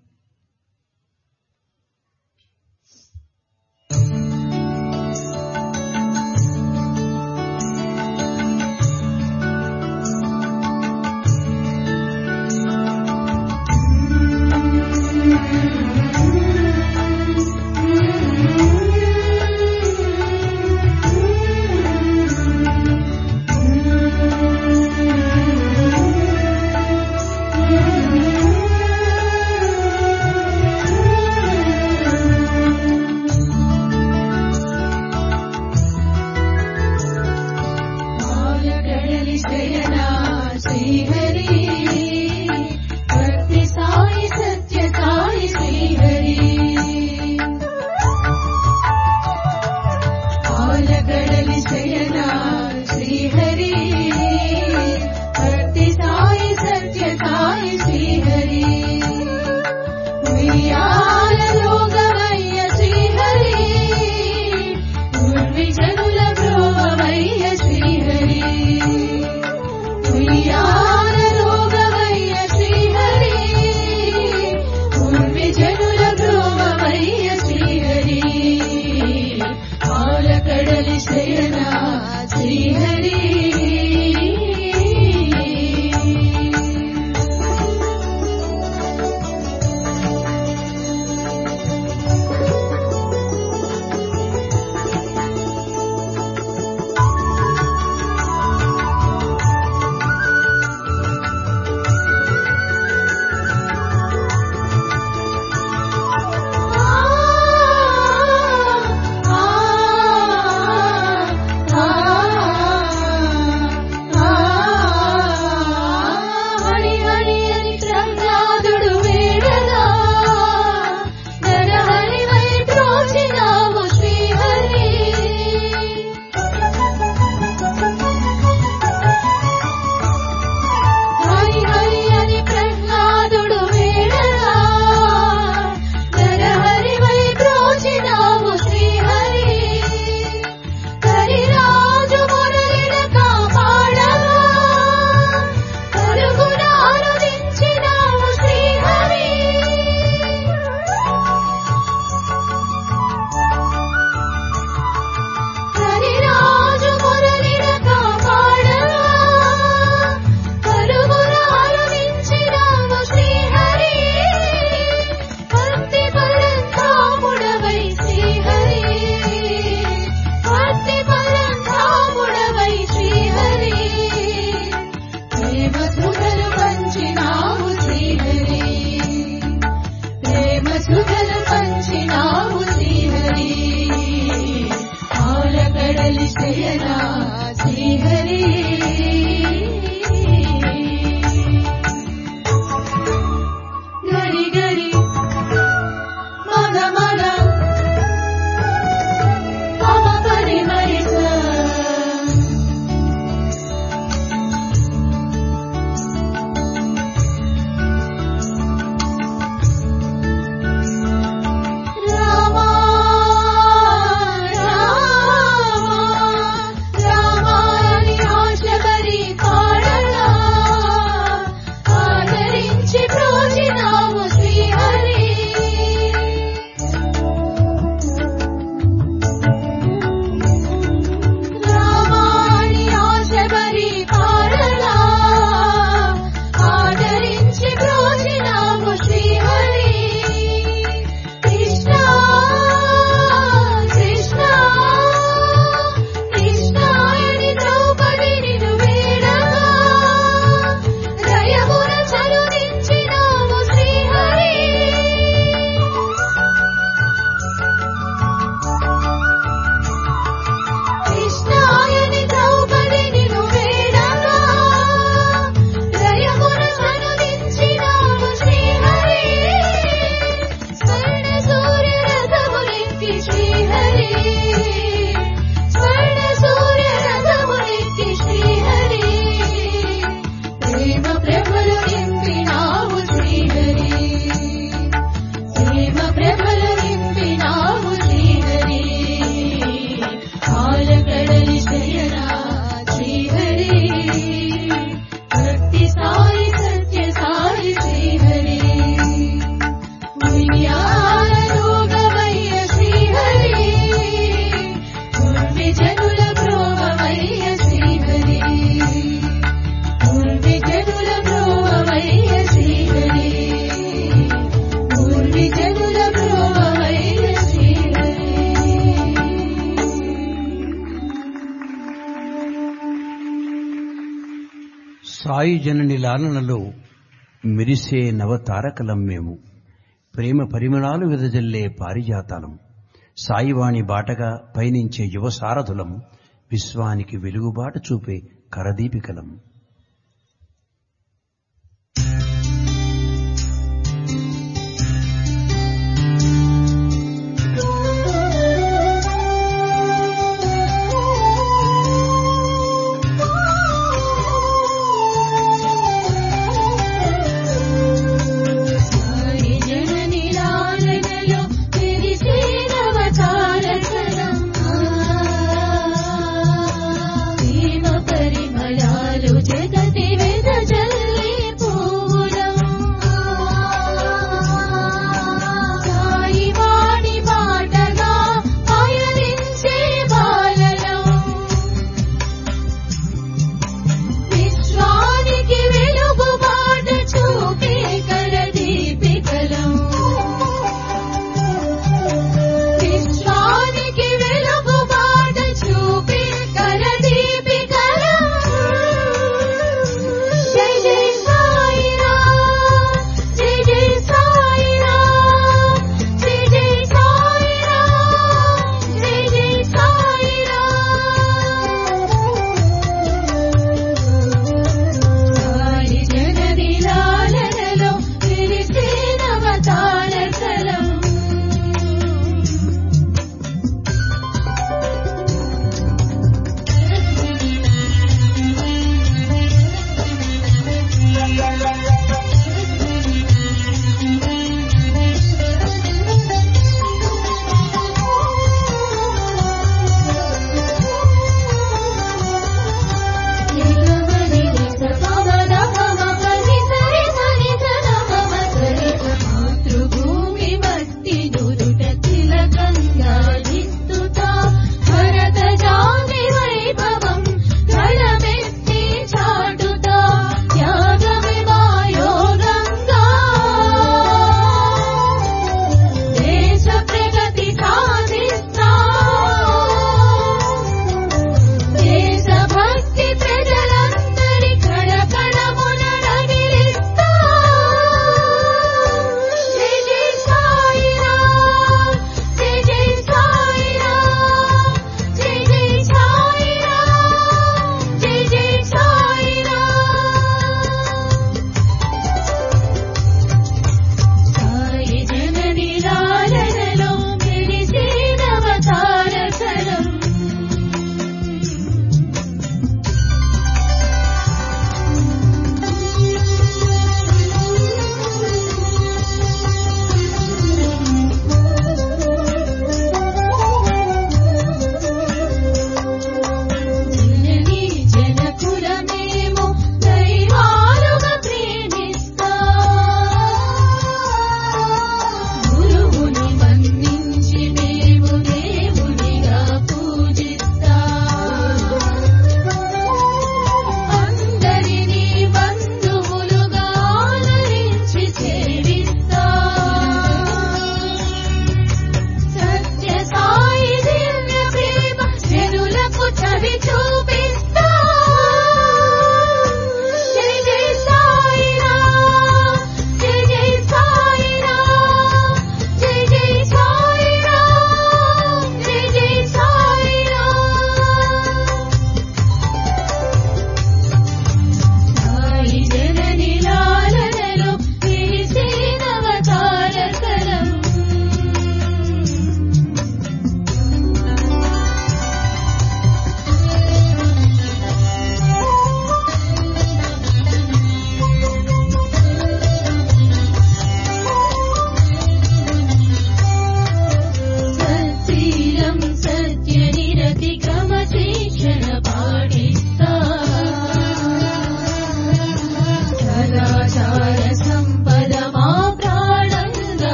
పాలకడలి శయనా శ్రీహరి భక్తి సాయి సత్య సాయి శ్రీహరి పాలకడలి శయనా శ్రీహరి భక్తి సాయి సత్య సాయి శ్రీహరి ఉయ్యాలలోగవయ్య శ్రీహరి ఉర్విజనుల బ్రోవవయ్య శ్రీహరి ఉయ్యాలలోగవయ్య శ్రీహరి ఉర్విజనుల బ్రోవవయ్య శ్రీహరి పాలకడలి శయన శ్రీహరి హరి హరి అని ప్రహ్లాదుడు వేడగా నరహరి వై ప్రోచినావు శ్రీహరి హరి హరి అని ప్రహ్లాదుడు వేడగా నరహరి వై ప్రోచినావు శ్రీహరి కరిరాజు మొరలిన కాపాడగా కరుగున ఆరాధించినావు శ్రీహరి కరిరాజు మొరలిన కాపాడగా కరుగున ఆరాధించినావు శ్రీహరి భక్తి పరంధాముడవై శ్రీహరి భక్తి పరంధాముడవై శ్రీహరి ప్రేమ సుధలు పంచినావు శ్రీహరి ప్రేమ సుధలు పంచినావు శ్రీహరి ఆలకడలి శయనా శ్రీహరి గరి గరి మగ మగ మమ పరి మరి సా రామా రామా రామాని ఆశబరి పాడగా ఆదరించి ప్రోచినావు శ్రీహరి సాయి జనని లాలనలో మెరిసే నవతారకలం మేము ప్రేమ పరిమళాలు వెదజల్లే పారిజాతాలం సాయివాణి బాటగా పయనించే యువ సారథులం విశ్వానికి వెలుగుబాట చూపే కరదీపికలం సాయి జనని లాలనలో మెరిసే నవతారకలం. ప్రేమ పరిమళాలు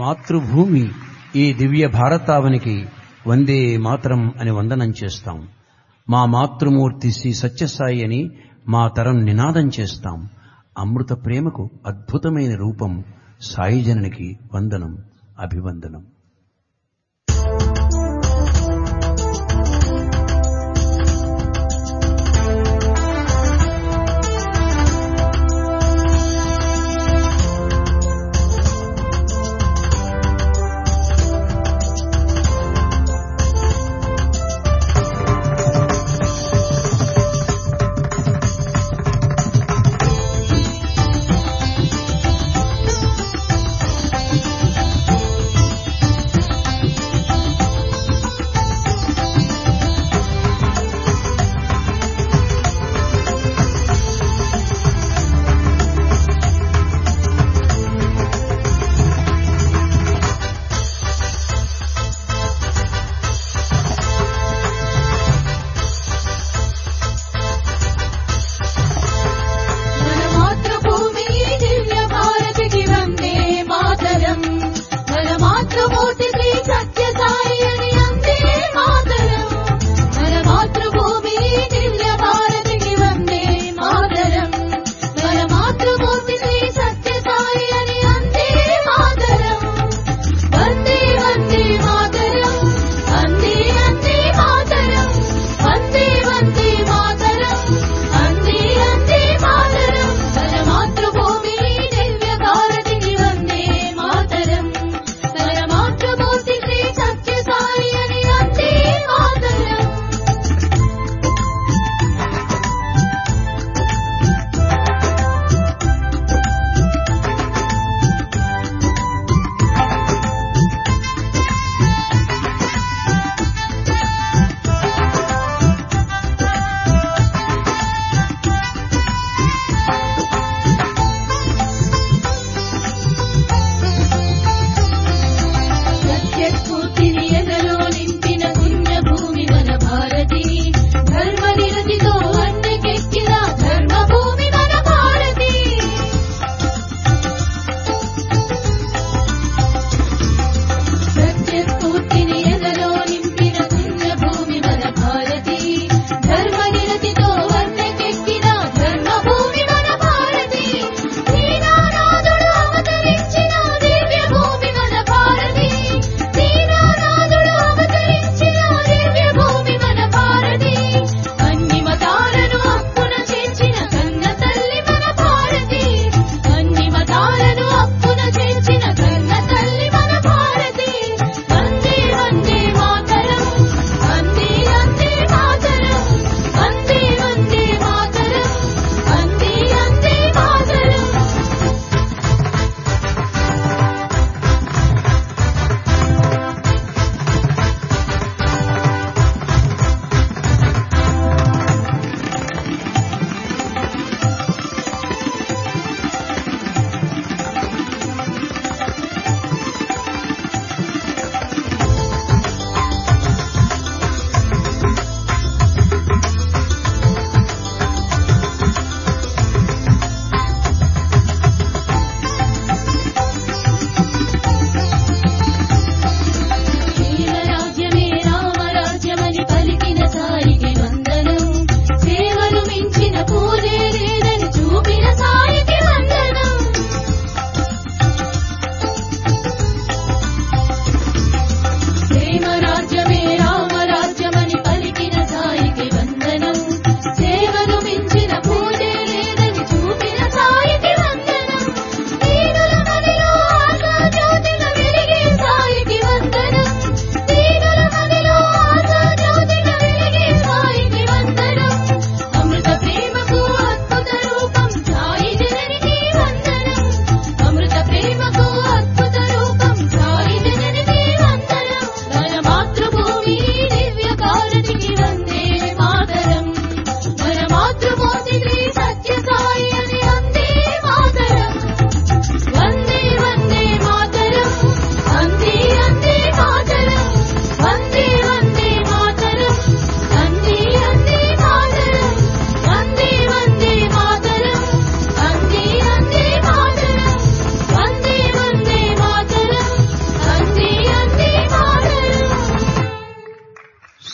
మాతృభూమి ఈ దివ్య భారతావనికి వందే మాతరం అని వందనం చేస్తాం మా మాతృమూర్తి శ్రీ సత్యసాయి అని మా తరం నినాదం చేస్తాం అమృత ప్రేమకు అద్భుతమైన రూపం సాయి జననికి వందనం అభివందనం శ్రీ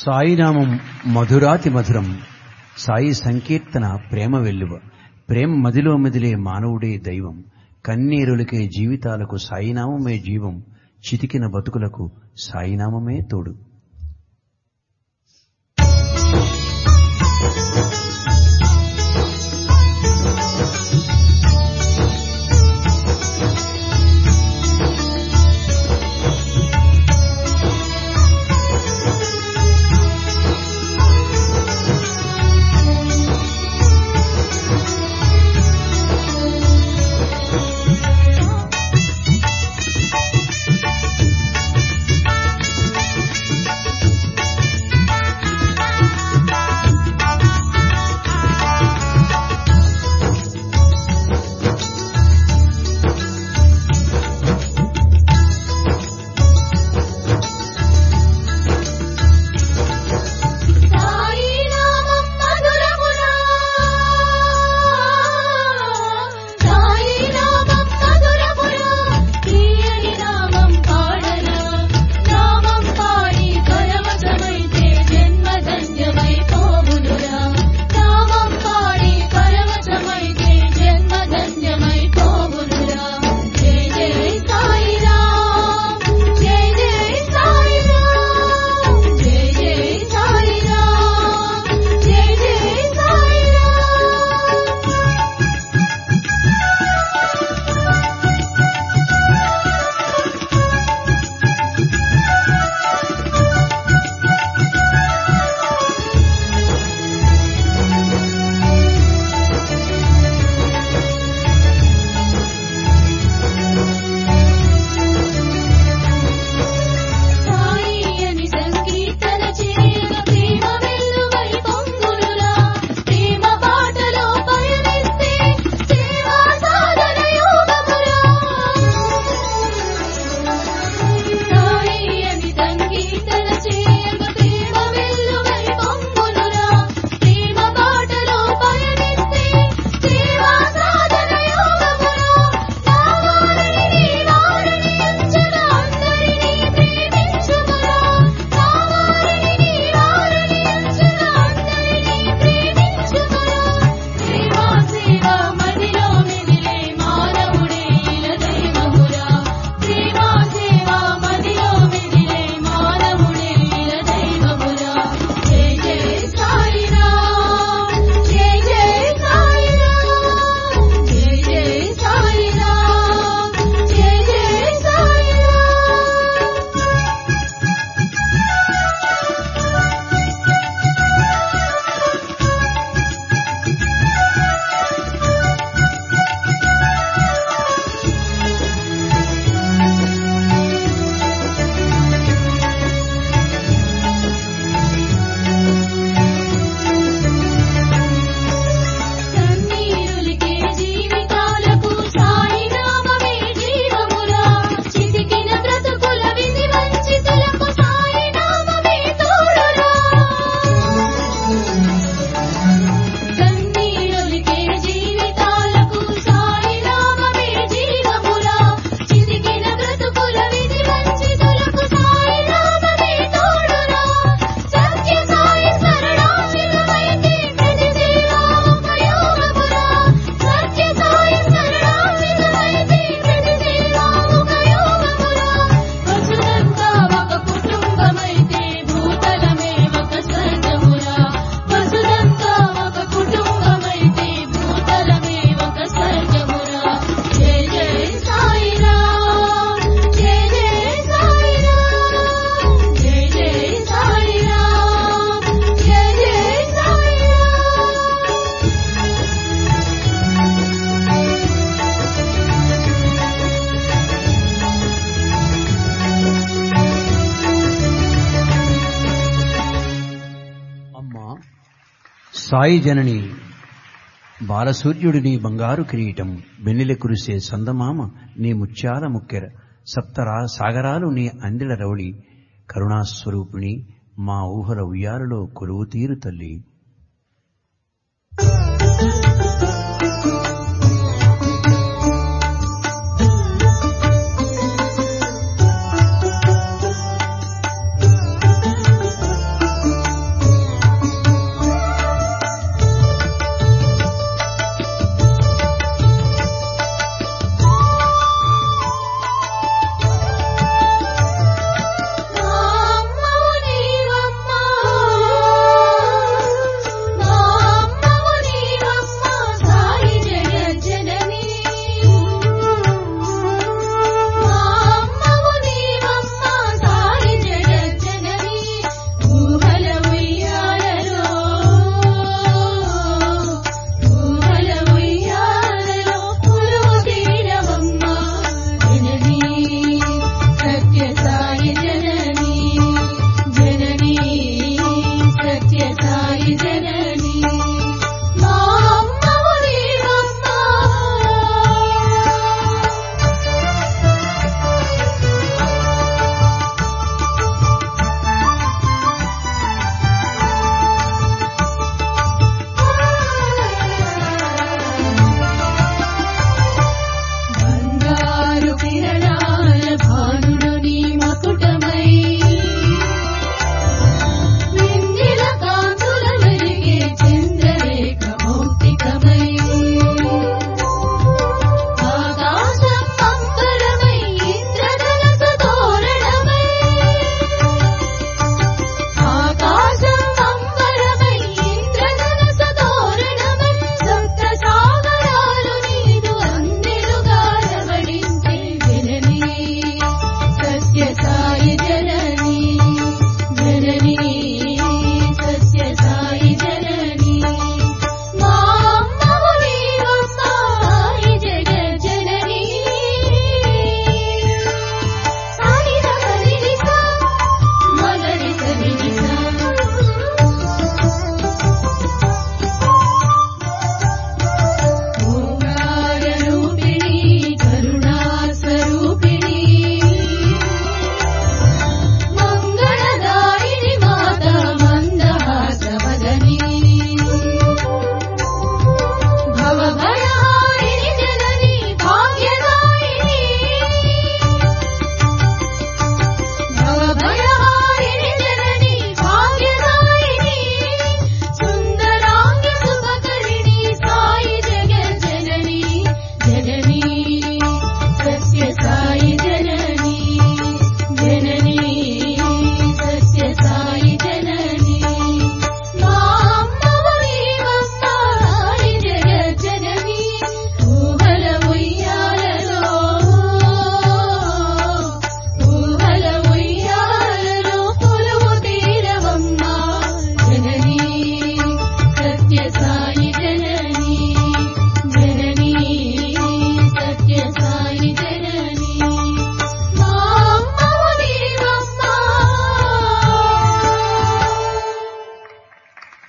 సాయినామం మధురాతి మధురం సాయి సంకీర్తన ప్రేమ వెల్లువ ప్రేమ మదిలో మెదిలే మానవుడే దైవం కన్నీరులకే జీవితాలకు సాయినామమే జీవం చితికిన బతుకులకు సాయినామమే తోడు సాయి నామం మధురమురా సాయి నామం మధురమురా తీయని నామం పాడరా నామం పాడి పరవశమైతే జన్మ ధన్యమై పోవునురా నామం పాడి పరవశమైతే జన్మ ధన్యమై పోవునురా జై జై సాయి రామ్ జై జై సాయి రామ్ జై జై సాయి రామ్ జై జై సాయి రామ్ సాయి అని సంకీర్తన చేయగ ప్రేమ వెల్లువై పొంగునురా ప్రేమ బాటలో పయనిస్తే సేవా సాధన యోగమురా సాయి అని సంకీర్తన చేయగ ప్రేమ వెల్లువై పొంగునురా ప్రేమ బాటలో పయనిస్తే సేవా సాధన యోగమురా నావారిని వారిని అంచన అందరినీ ప్రేమించుమురా నావారిని వారిని అంచన అందరినీ ప్రేమించుమురా సేవా సేవా మదిలో మెదిలే మానవుడే ఇల దైవమురా సేవా సేవా మదిలో మెదిలే మానవుడే ఇల దైవమురా జై జై సాయి రామ్ జై జై సాయి రామ్ జై జై సాయి రామ్ జై జై సాయి రామ్ కన్నీరులికే జీవితాలకు సాయి నామమే జీవమురా చితికిన బ్రతుకుల విధి వంచితులకు సాయి నామమే తోడురా కన్నీరులికే జీవితాలకు సాయి నామమే జీవమురా చితికిన బ్రతుకుల విధి వంచితులకు సాయి నామమే తోడురా సత్య సాయి శరణాశిలమైతే ప్రతి సేవాముఖయోగమురా సత్య సాయి శరణాశిలమైతే ప్రతి సేవాముఖయోగమురా వసుదంతా ఒక కుటుంబమైతే భూతలమే ఒక స్వర్గమురా వసుదంతా ఒక కుటుంబమైతే భూతలమే ఒక స్వర్గమురా జై జై సాయి రామ్ జై జై సాయి రామ్ జై జై సాయి రామ్ జై జై సాయి రామ్ అమ్మా సాయి జనని బాలసూర్యుడి నీ బంగారు కిరీటం వెన్నెల కురిసే సందమామ నీ ముత్యాల ముక్కెర సప్తరా సాగరాలు నీ అందిల రవళి కరుణాస్వరూపిణి మా ఊహల ఉయ్యాలలో కొలువు తీరు తల్లి జై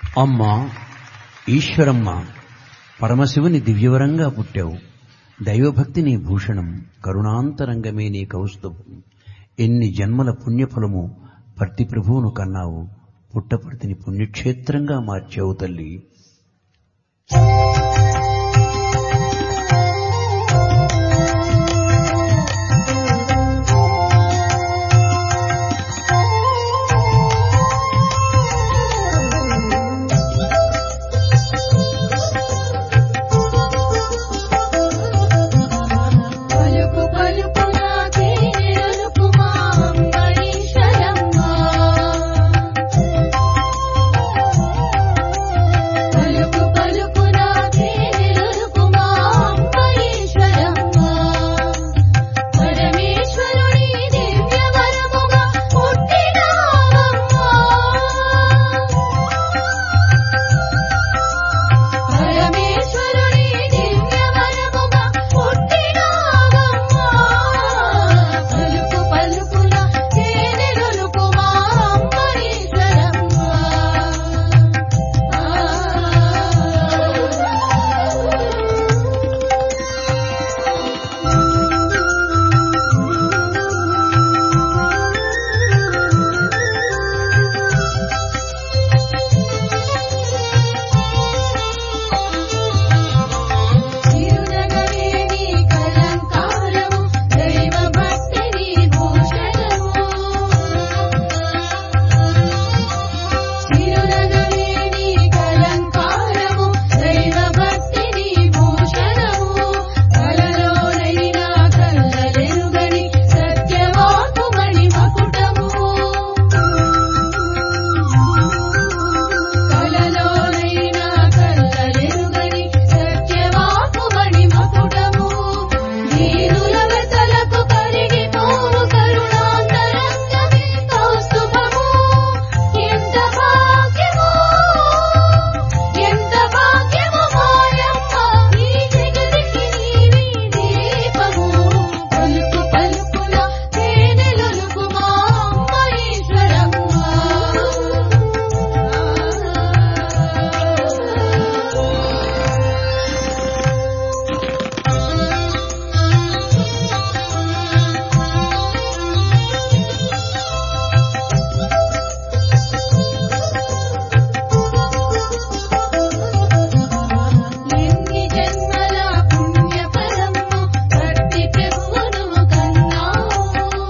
అమ్మ ఈశ్వరమ్మ పరమశివుని దివ్యవరంగా పుట్టావు దైవభక్తి నీ భూషణం కరుణాంతరంగమే నీ కౌస్తుభం ఎన్ని జన్మల పుణ్యఫలము పర్తి ప్రభువును కన్నావు పుట్టపర్తిని పుణ్యక్షేత్రంగా మార్చావు తల్లి పలుకు పలుకున తేనెలకు మా అంబరీషరమ్మ పలుకు పలుకున తేనెలకు మా అంబరీషరమ్మ పరమేశ్వరుని దివ్య వరముగా పుట్టినావమ్మ పరమేశ్వరుని దివ్య వరముగా పుట్టినావమ్మా పలుకు పలుకున తేనెలొలుకు మా అంబరీశ్వరమ్మా చిరునగవేణి కలంకారము దైవ భక్తిని భూషణము చిరునగవేణి కలంకారము దైవ భక్తిని భూషణము కలలోనైనా కల్లలెరుగని సత్యవాకుమణి మకుటము కలలోనైనా కల్లలెరుగని సత్యవాకుమణి మకుటము నీరుల వెతలకు కరిగిపోవు కరుణాంతరంగమే కౌస్తుభము ఎంత భాగ్యమో ఎంత భాగ్యమో మాయమ్మ ఈ జగతికి నీవే దీపము పలుకు పలుకున తేనెలొలుకు మా అమ్మ ఎన్ని జన్మల పుణ్యఫలము భక్తి ప్రభువును కన్నావు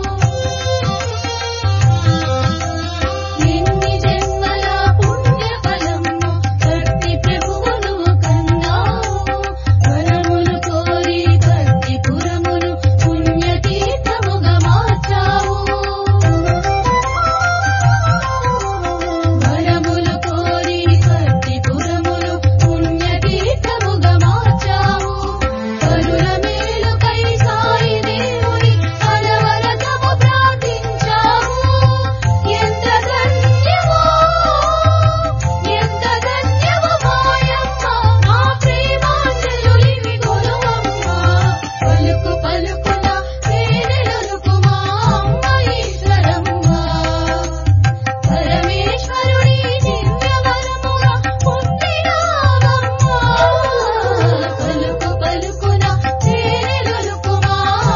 ఎన్ని జన్మల పుణ్యఫలము భక్తి ప్రభువును కన్నావు వరములు కోరి భక్తి పురమును పుణ్యతీర్థముగా మార్చావు వరములు కోరి భక్తి పురములు పుణ్యతీర్థముగా మార్చావు కరుణ మేలుకై సాయి దేవుని అలవరతము ప్రార్థించావు ఎంత ధన్యమో ఎంత ధన్యమో మాయమ్మ మా ప్రేమాంజలులివి కొలువమ్మ పలుకు పలుకున తేనెలొలుకు మా అమ్మ ఈశ్వరమ్మ పరమేశ్వరుని దివ్య వరముగా పుట్టినావమ్మా పలుకు పలుకున తేనెలొలుకు మా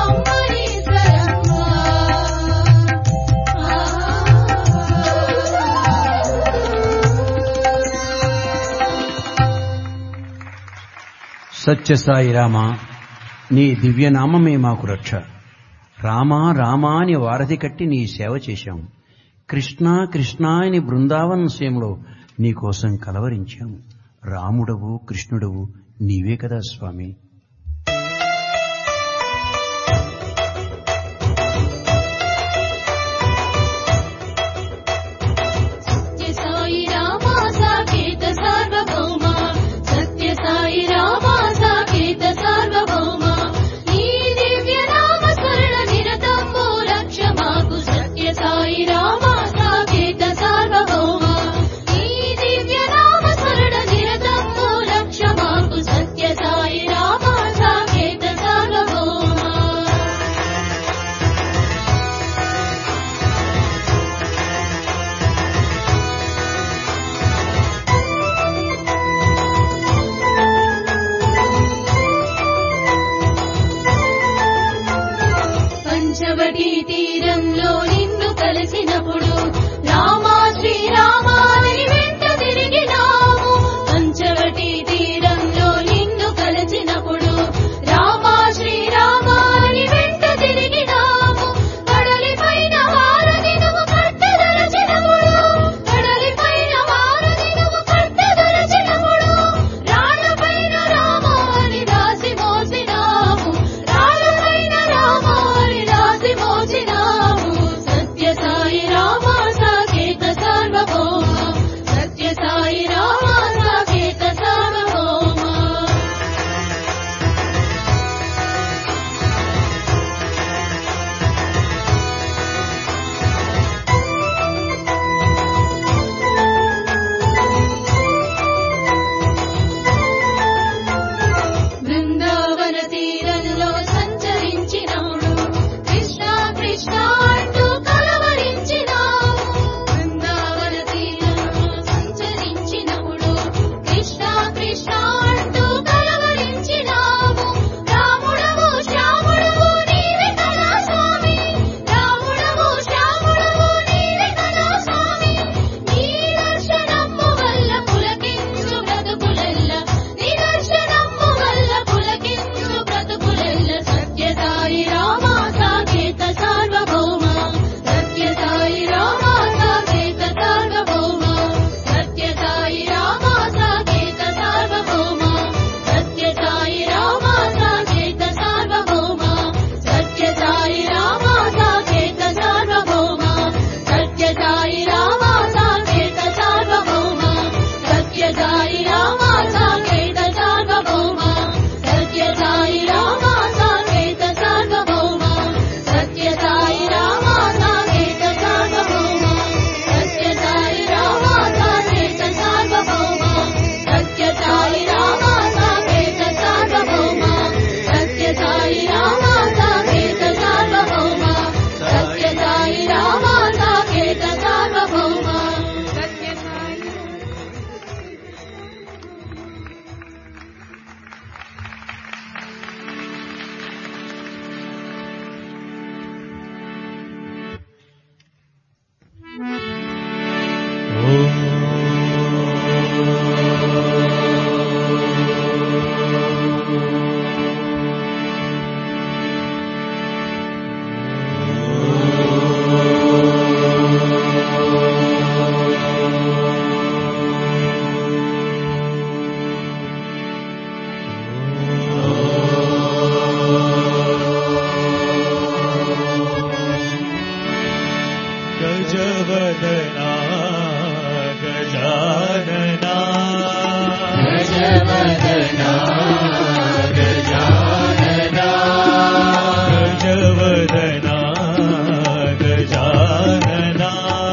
సత్యసాయి రామ నీ దివ్యనామమే మాకు రక్ష రామా రామా అని వారధి కట్టి నీ సేవ చేశాం కృష్ణ కృష్ణ అని బృందావన సేమలో నీకోసం కలవరించాం రాముడవు కృష్ణుడవు నీవే కదా స్వామి సత్య సాయి రామా సాకేత సార్వభౌమ సత్య సాయి రామా సాకేత సార్వభౌమ నీ దివ్య నామ స్మరణ నిరతంబు రక్ష మాకు సత్య సాయి రామా సాకేత సార్వభౌమ నీ దివ్య నామ స్మరణ నిరతంబు రక్ష మాకు సత్య సాయి రామా పంచవటి తీరంలో నిన్ను కలిసినప్పుడు రామా శ్రీరామాని వెంట తిరిగినాము పంచవటి తీరంలో నిన్ను కలిసినప్పుడు రామా శ్రీరామాని వెంట తిరిగినాము కడలి పైన వారని నువ్వు కట్టదలచినప్పుడు కడలి పైన వారని నువ్వు కట్టదలచినప్పుడు రాళ్ళ పైన రామాని రాసి మోసినాము రాళ్ళ పైన రామాని రాసి మోసినాము సత్య సాయి రామ సాకేత సార్వభౌమ సత్య సాయి రామ సాకేత సార్వభౌమ బృందావన తీరంలో సంచరించినప్పుడు కృష్ణ కృష్ణ అంటూ కలవరించినాము బృందావన తీరంలో సంచరించినప్పుడు కృష్ణ కృష్ణ అంటూ కలవరించినాము రాముడవు శ్యాముడవు నీవే కదా స్వామి రాముడవు శ్యాముడవు నీవే కదా స్వామి నీ దర్శనము వల్ల పులకించు బ్రతుకులెల్ల నీ దర్శనము వల్ల పులకించు బ్రతుకులెల్ల సత్య సాయి రామ సాకేత సార్వభౌమ సత్య సాయి రామ సాకేత సార్వభౌమ సత్య సాయి రామ సాకేత సార్వభౌమ సత్య సాయి రామ సాకేత సార్వభౌమ సత్య సాయి రామ సాకేత సార్వభౌమ సత్య సాయి రామ సాకేత సార్వభౌమ సత్య సాయి రామ సాకేత సార్వభౌమ సత్య సాయి రామ సాకేత సార్వభౌమ సత్య సాయి రామ సాకేత సార్వభౌమ సత్య సాయి రామ సాకేత సార్వభౌమ సత్య సాయి రామ సాకేత సార్వభౌమ సత్య సాయి రామ సాకేత సార్వభౌమ సత్య సాయి రామ సాకేత సార్వభౌమ సత్య సాయి गजवदना गजानना गजवदना गजानना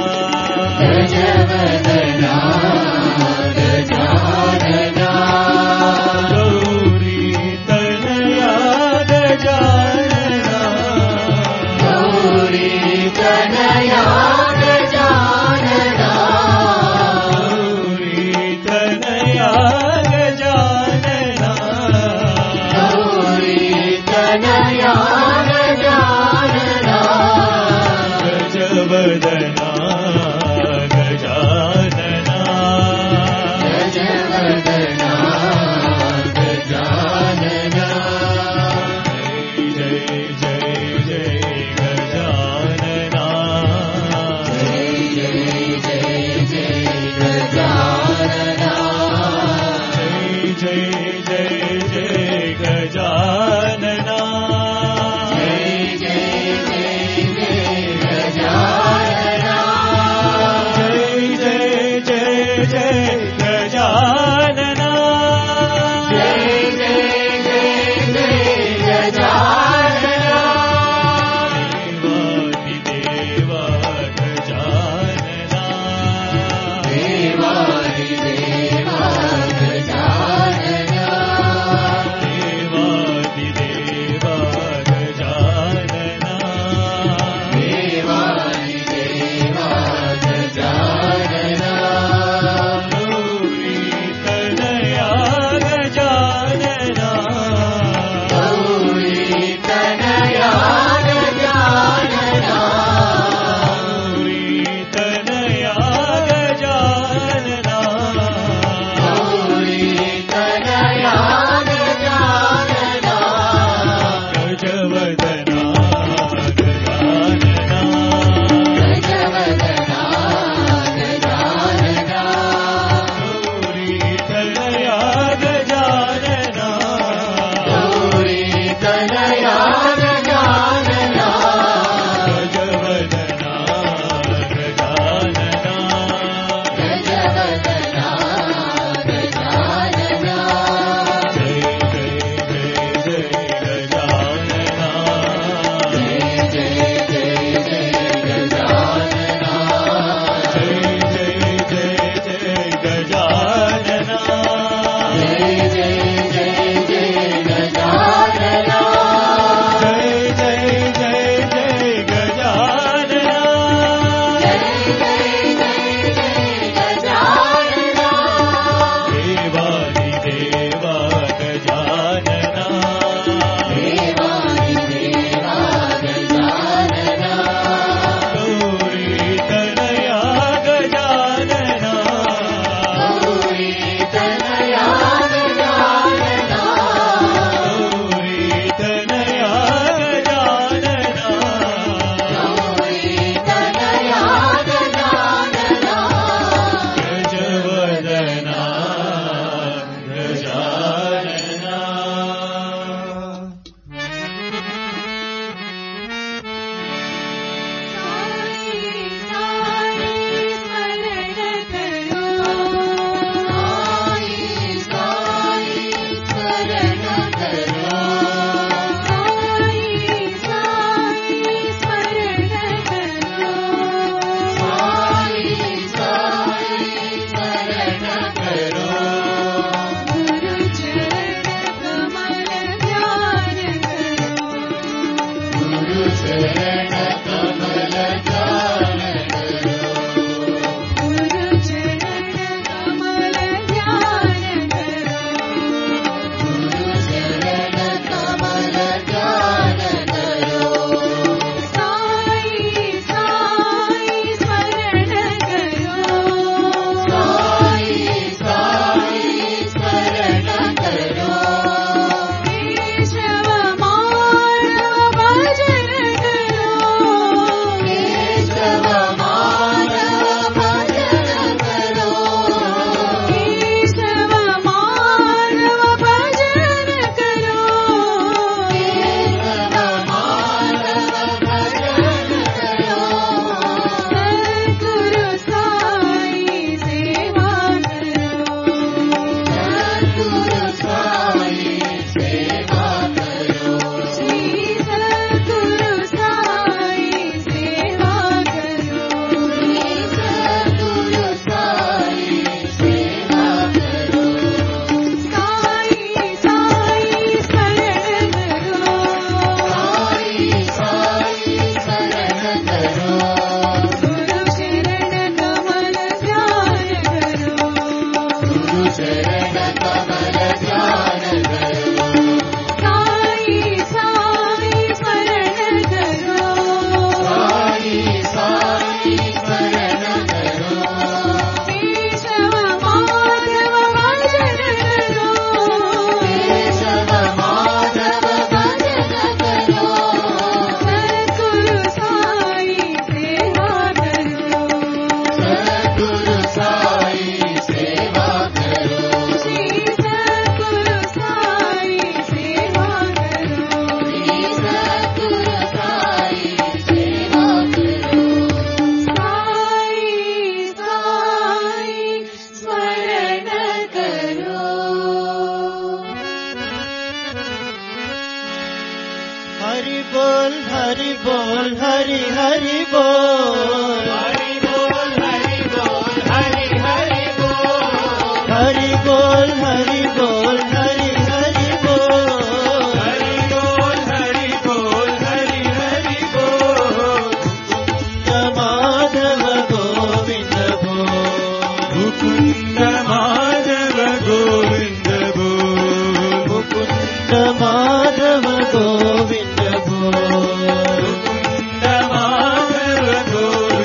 गौरी तनया गजानना गौरी तनया गजानना गजवदना गजानना जय जय जय गजानना जय जय जय जय गजानना जय जय जय जय गजानना हरि बोल हरि बोल हरि हरि बोल हरि बोल हरि बोल हरि हरि बोल हरि बोल हरि बोल हरि हरि बोल हरि बोल हरि बोल हरि हरि बोल माधव गोविंद बोल मुकुंद माधव गोविंद बोल मुकुंद माधव गोविंद बोल मुकुंद माधव गोविंद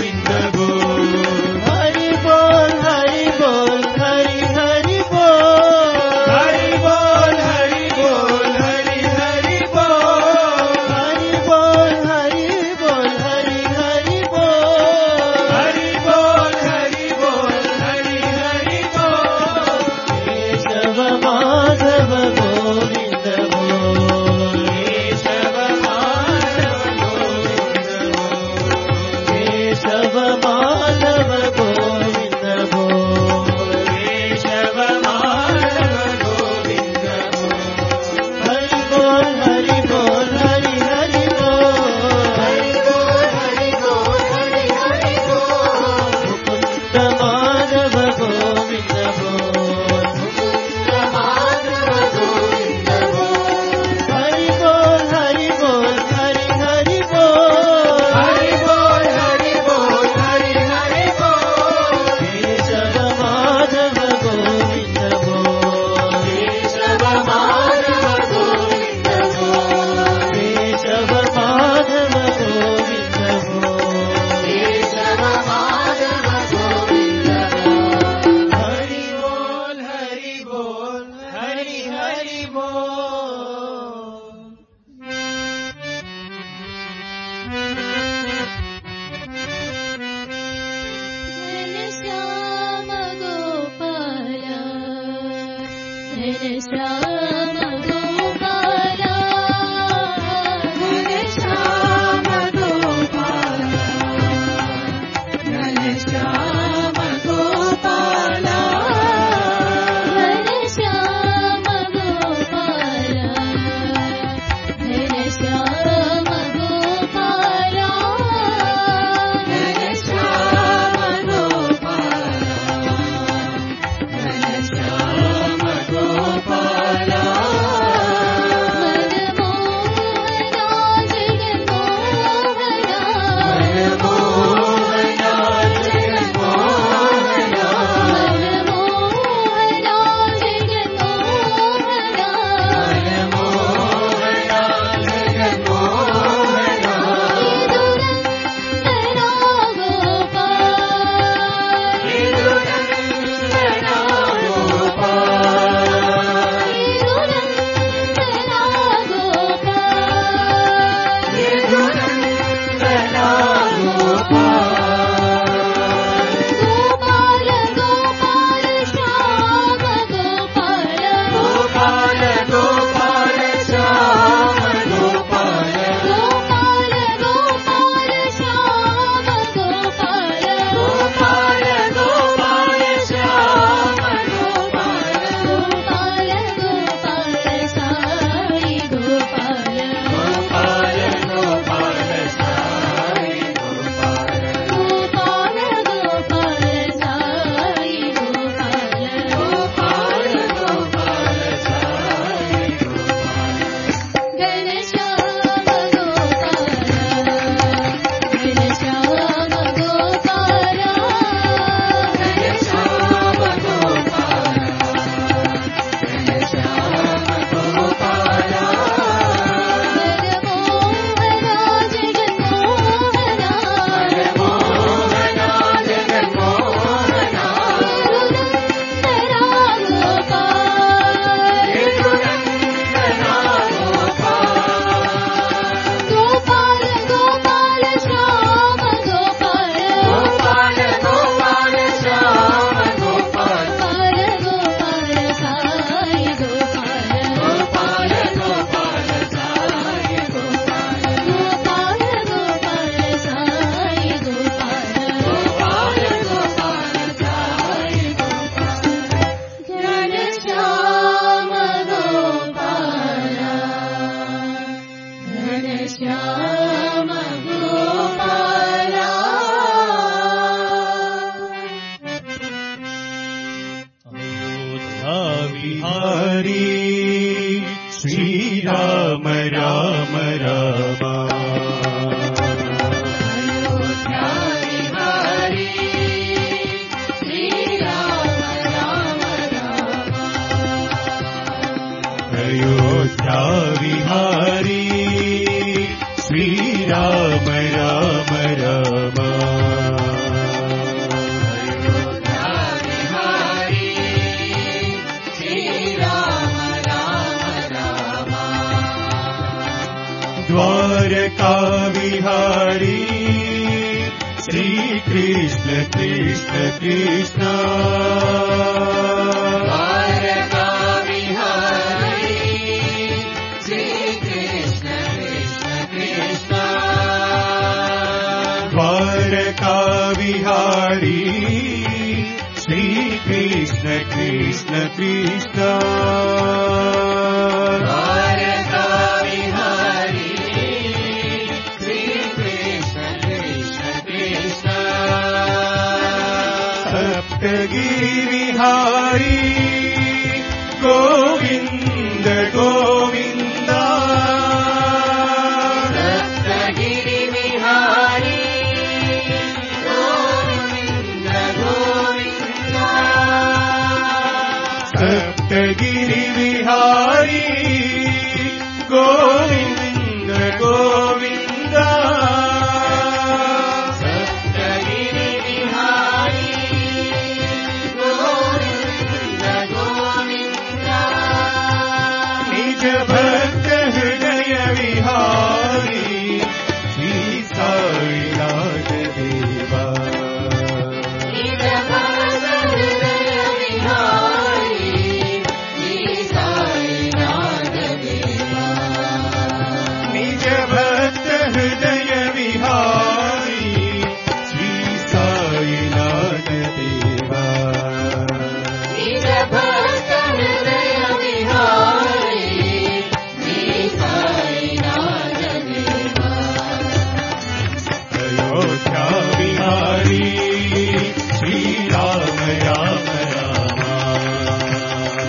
శ్రీరామ రామ రామ द्वारका विहारी श्री कृष्ण कृष्ण कृष्ण द्वारका विहारी श्री कृष्ण कृष्ण कृष्ण सप्तगिरिविहारी गोविन्द गोविन्द सप्तगिरिविहारी गोविन्द गोविन्द निज भक्त हृदय विहारी श्री साईनाथ देवा निज भक्त हृदय विहारी श्री साईनाथ देवा अयोध्या बिहारी श्री राम राम राम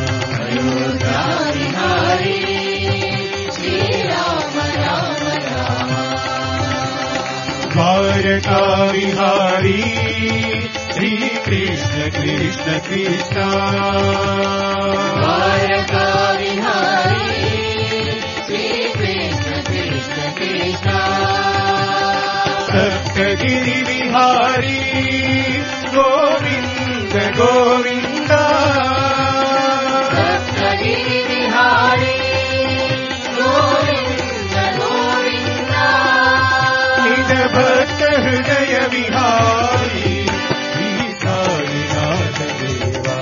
द्वारका विहारी श्री कृष्ण कृष्ण कृष्ण सप्तगिरि विहारी गोविन्द गोविन्द निज भक्त हृदय विहारी श्री साईनाथ देवा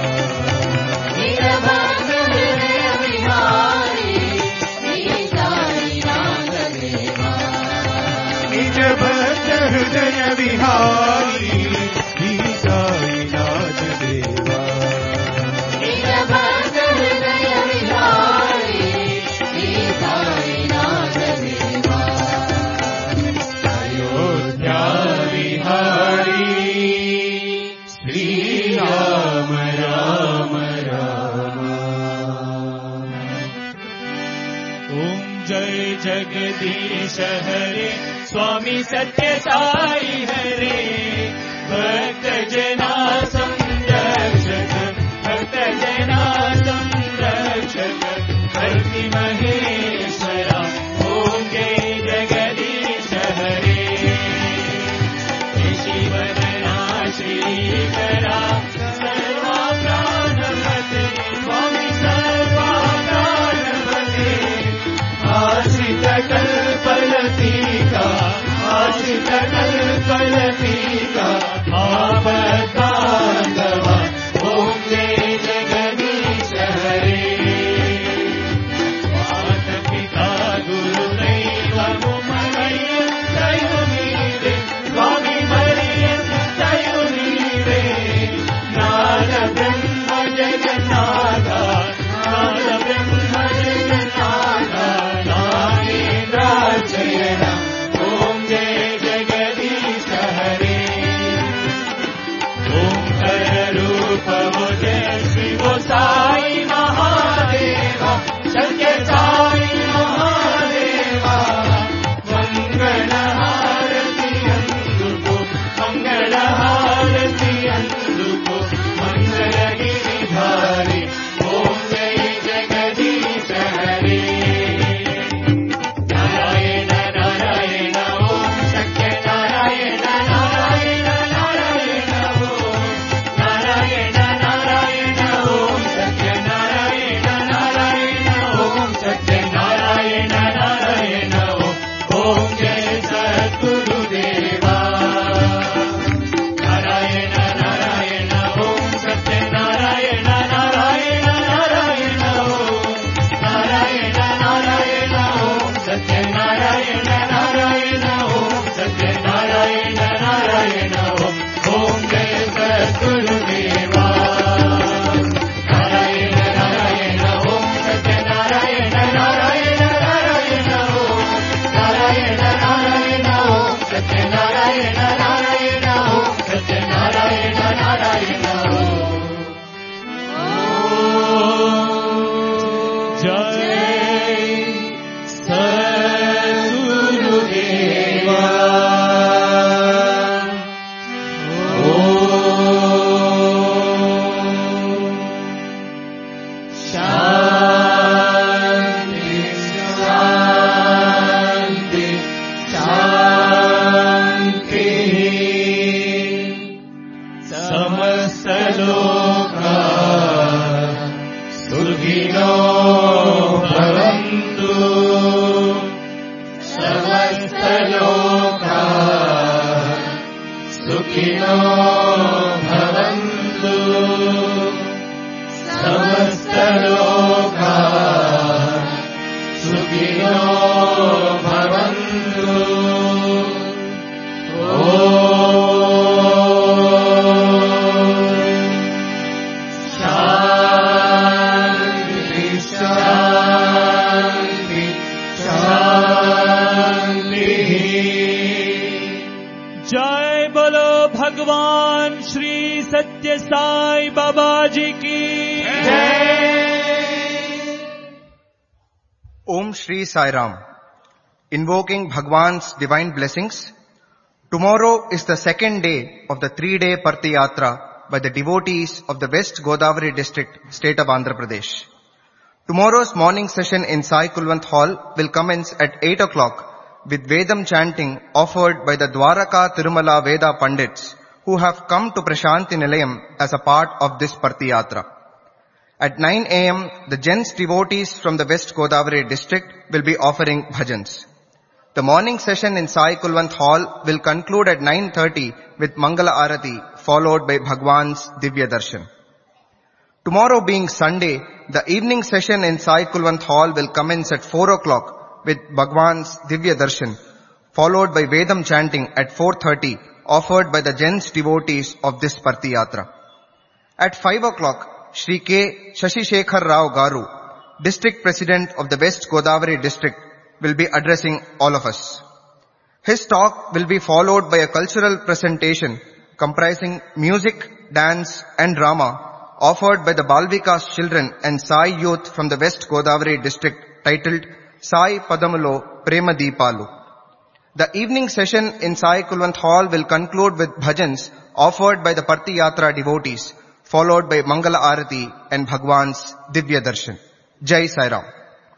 निज भक्त हृदय विहारी श्री साईनाथ देवा अयोध्या विहारी श्री राम राम राम ॐ जय जगदीश हरे स्वामी सत्य साई हरे भक्त जना संरक्षक भक्त जना संरक्षक हरि महेश्वरा ॐ जय जगदीश हरे शिवनना श्रीकरा सर्वा प्राणपते स्वामी सर्वा प्राणपते आश्रित कल्पलतीका आश्रित कल्पलतीका आपदान्दवा ॐ जय जगदीश हरे मातपिता गुरुदैवमुमयं दयुनीरे स्वामी मरियं दयुनीरे नाद ब्रह्म जगन्नाथ नाद ब्रह्म जगन्नाथ नागेन्द्राचरण ॐ जय जगदीश हरे सुखिनो भवन्तु समस्तलोका सुखिनो भवन्तु शान्ति शान्ति शान्तिः जय बोलो भगवान श्री सत्य साई बाबा जी की Om Shri Sai Ram. Invoking Bhagwan's divine blessings, tomorrow is the second day of the three-day Parthi Yatra by the devotees of the West Godavari district, state of Andhra Pradesh. Tomorrow's morning session in Sai Kulwant Hall will commence at 8 o'clock with Vedam chanting offered by the Dwaraka Tirumala Veda Pandits who have come to Prashanti Nilayam as a part of this Parthi Yatra. At 9 a.m., the gents devotees from the West Godavari district will be offering bhajans. The morning session in Sai Kulwant Hall will conclude at 9.30 with Mangala Arati followed by Bhagwan's Divya Darshan. Tomorrow being Sunday, the evening session in Sai Kulwant Hall will commence at 4 o'clock with Bhagwan's Divya Darshan followed by Vedam chanting at 4.30 offered by the gents devotees of this Parthi Yatra. At 5 o'clock, Shri K. Shashishekhar Rao Garu, District President of the West Godavari District, will be addressing all of us. His talk will be followed by a cultural presentation comprising music, dance and drama offered by the Balvikas children and Sai youth from the West Godavari district titled Sai Padamulo Prema Deepalu. The evening session in Sai Kulwant Hall will conclude with bhajans offered by the Parthi Yatra devotees followed by Mangala Arati and Bhagwan's Divya Darshan. Jai Sai Ram.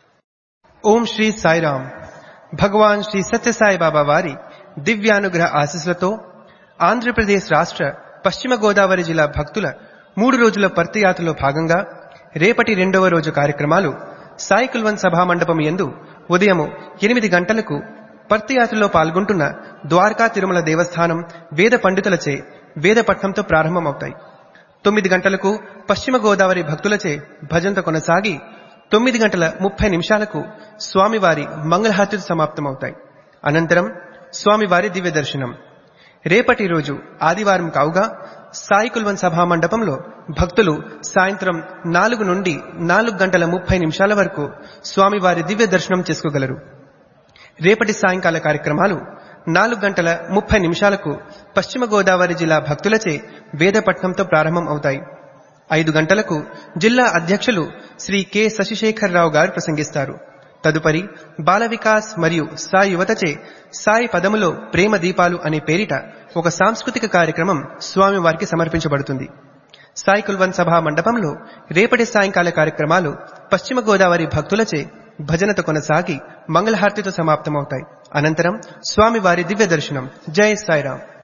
ఓం శ్రీ సాయిరామ్ భగవాన్ శ్రీ సత్యసాయి బాబా వారి దివ్యానుగ్రహ ఆశీస్సులతో ఆంధ్రప్రదేశ్ రాష్ట్ర పశ్చిమ గోదావరి జిల్లా భక్తుల మూడు రోజుల పర్తియాత్రలో భాగంగా రేపటి రెండవ రోజు కార్యక్రమాలు సాయి కుల్వన్ సభా మండపం యందు ఉదయం ఎనిమిది గంటలకు పర్తియాత్రలో పాల్గొంటున్న ద్వారకా తిరుమల దేవస్థానం వేద పండితులచే వేద పఠనంతో ప్రారంభమవుతాయి తొమ్మిది గంటలకు పశ్చిమ గోదావరి భక్తులచే భజంత కొనసాగి తొమ్మిది గంటల ముప్పై నిమిషాలకు స్వామివారి మంగళహారతులు సమాప్తమవుతాయి అనంతరం స్వామివారి దివ్య దర్శనం రేపటి రోజు ఆదివారం కావుగా సాయి కుల్వన్ సభా మండపంలో భక్తులు సాయంత్రం నాలుగు నుండి నాలుగు గంటల ముప్పై నిమిషాల వరకు స్వామివారి దివ్య దర్శనం చేసుకోగలరు రేపటి సాయంకాల కార్యక్రమాలు నాలుగు గంటల ముప్పై నిమిషాలకు పశ్చిమ గోదావరి జిల్లా భక్తులచే వేదపట్నంతో ప్రారంభం అవుతాయి ఐదు గంటలకు జిల్లా అధ్యక్షులు శ్రీ కె శశిశేఖరరావు గారు ప్రసంగిస్తారు తదుపరి బాల వికాస్ మరియు సాయి యువతచే సాయి పదములో ప్రేమ దీపాలు అనే పేరిట ఒక సాంస్కృతిక కార్యక్రమం స్వామి వారికి సమర్పించబడుతుంది సాయి కుల్వన్ సభా మండపంలో రేపటి సాయంకాల కార్యక్రమాలు పశ్చిమ గోదావరి భక్తులచే భజనత కొనసాగి మంగళహారతితో సమాప్తమవుతాయి అనంతరం స్వామివారి దివ్య దర్శనం జై సాయిరాం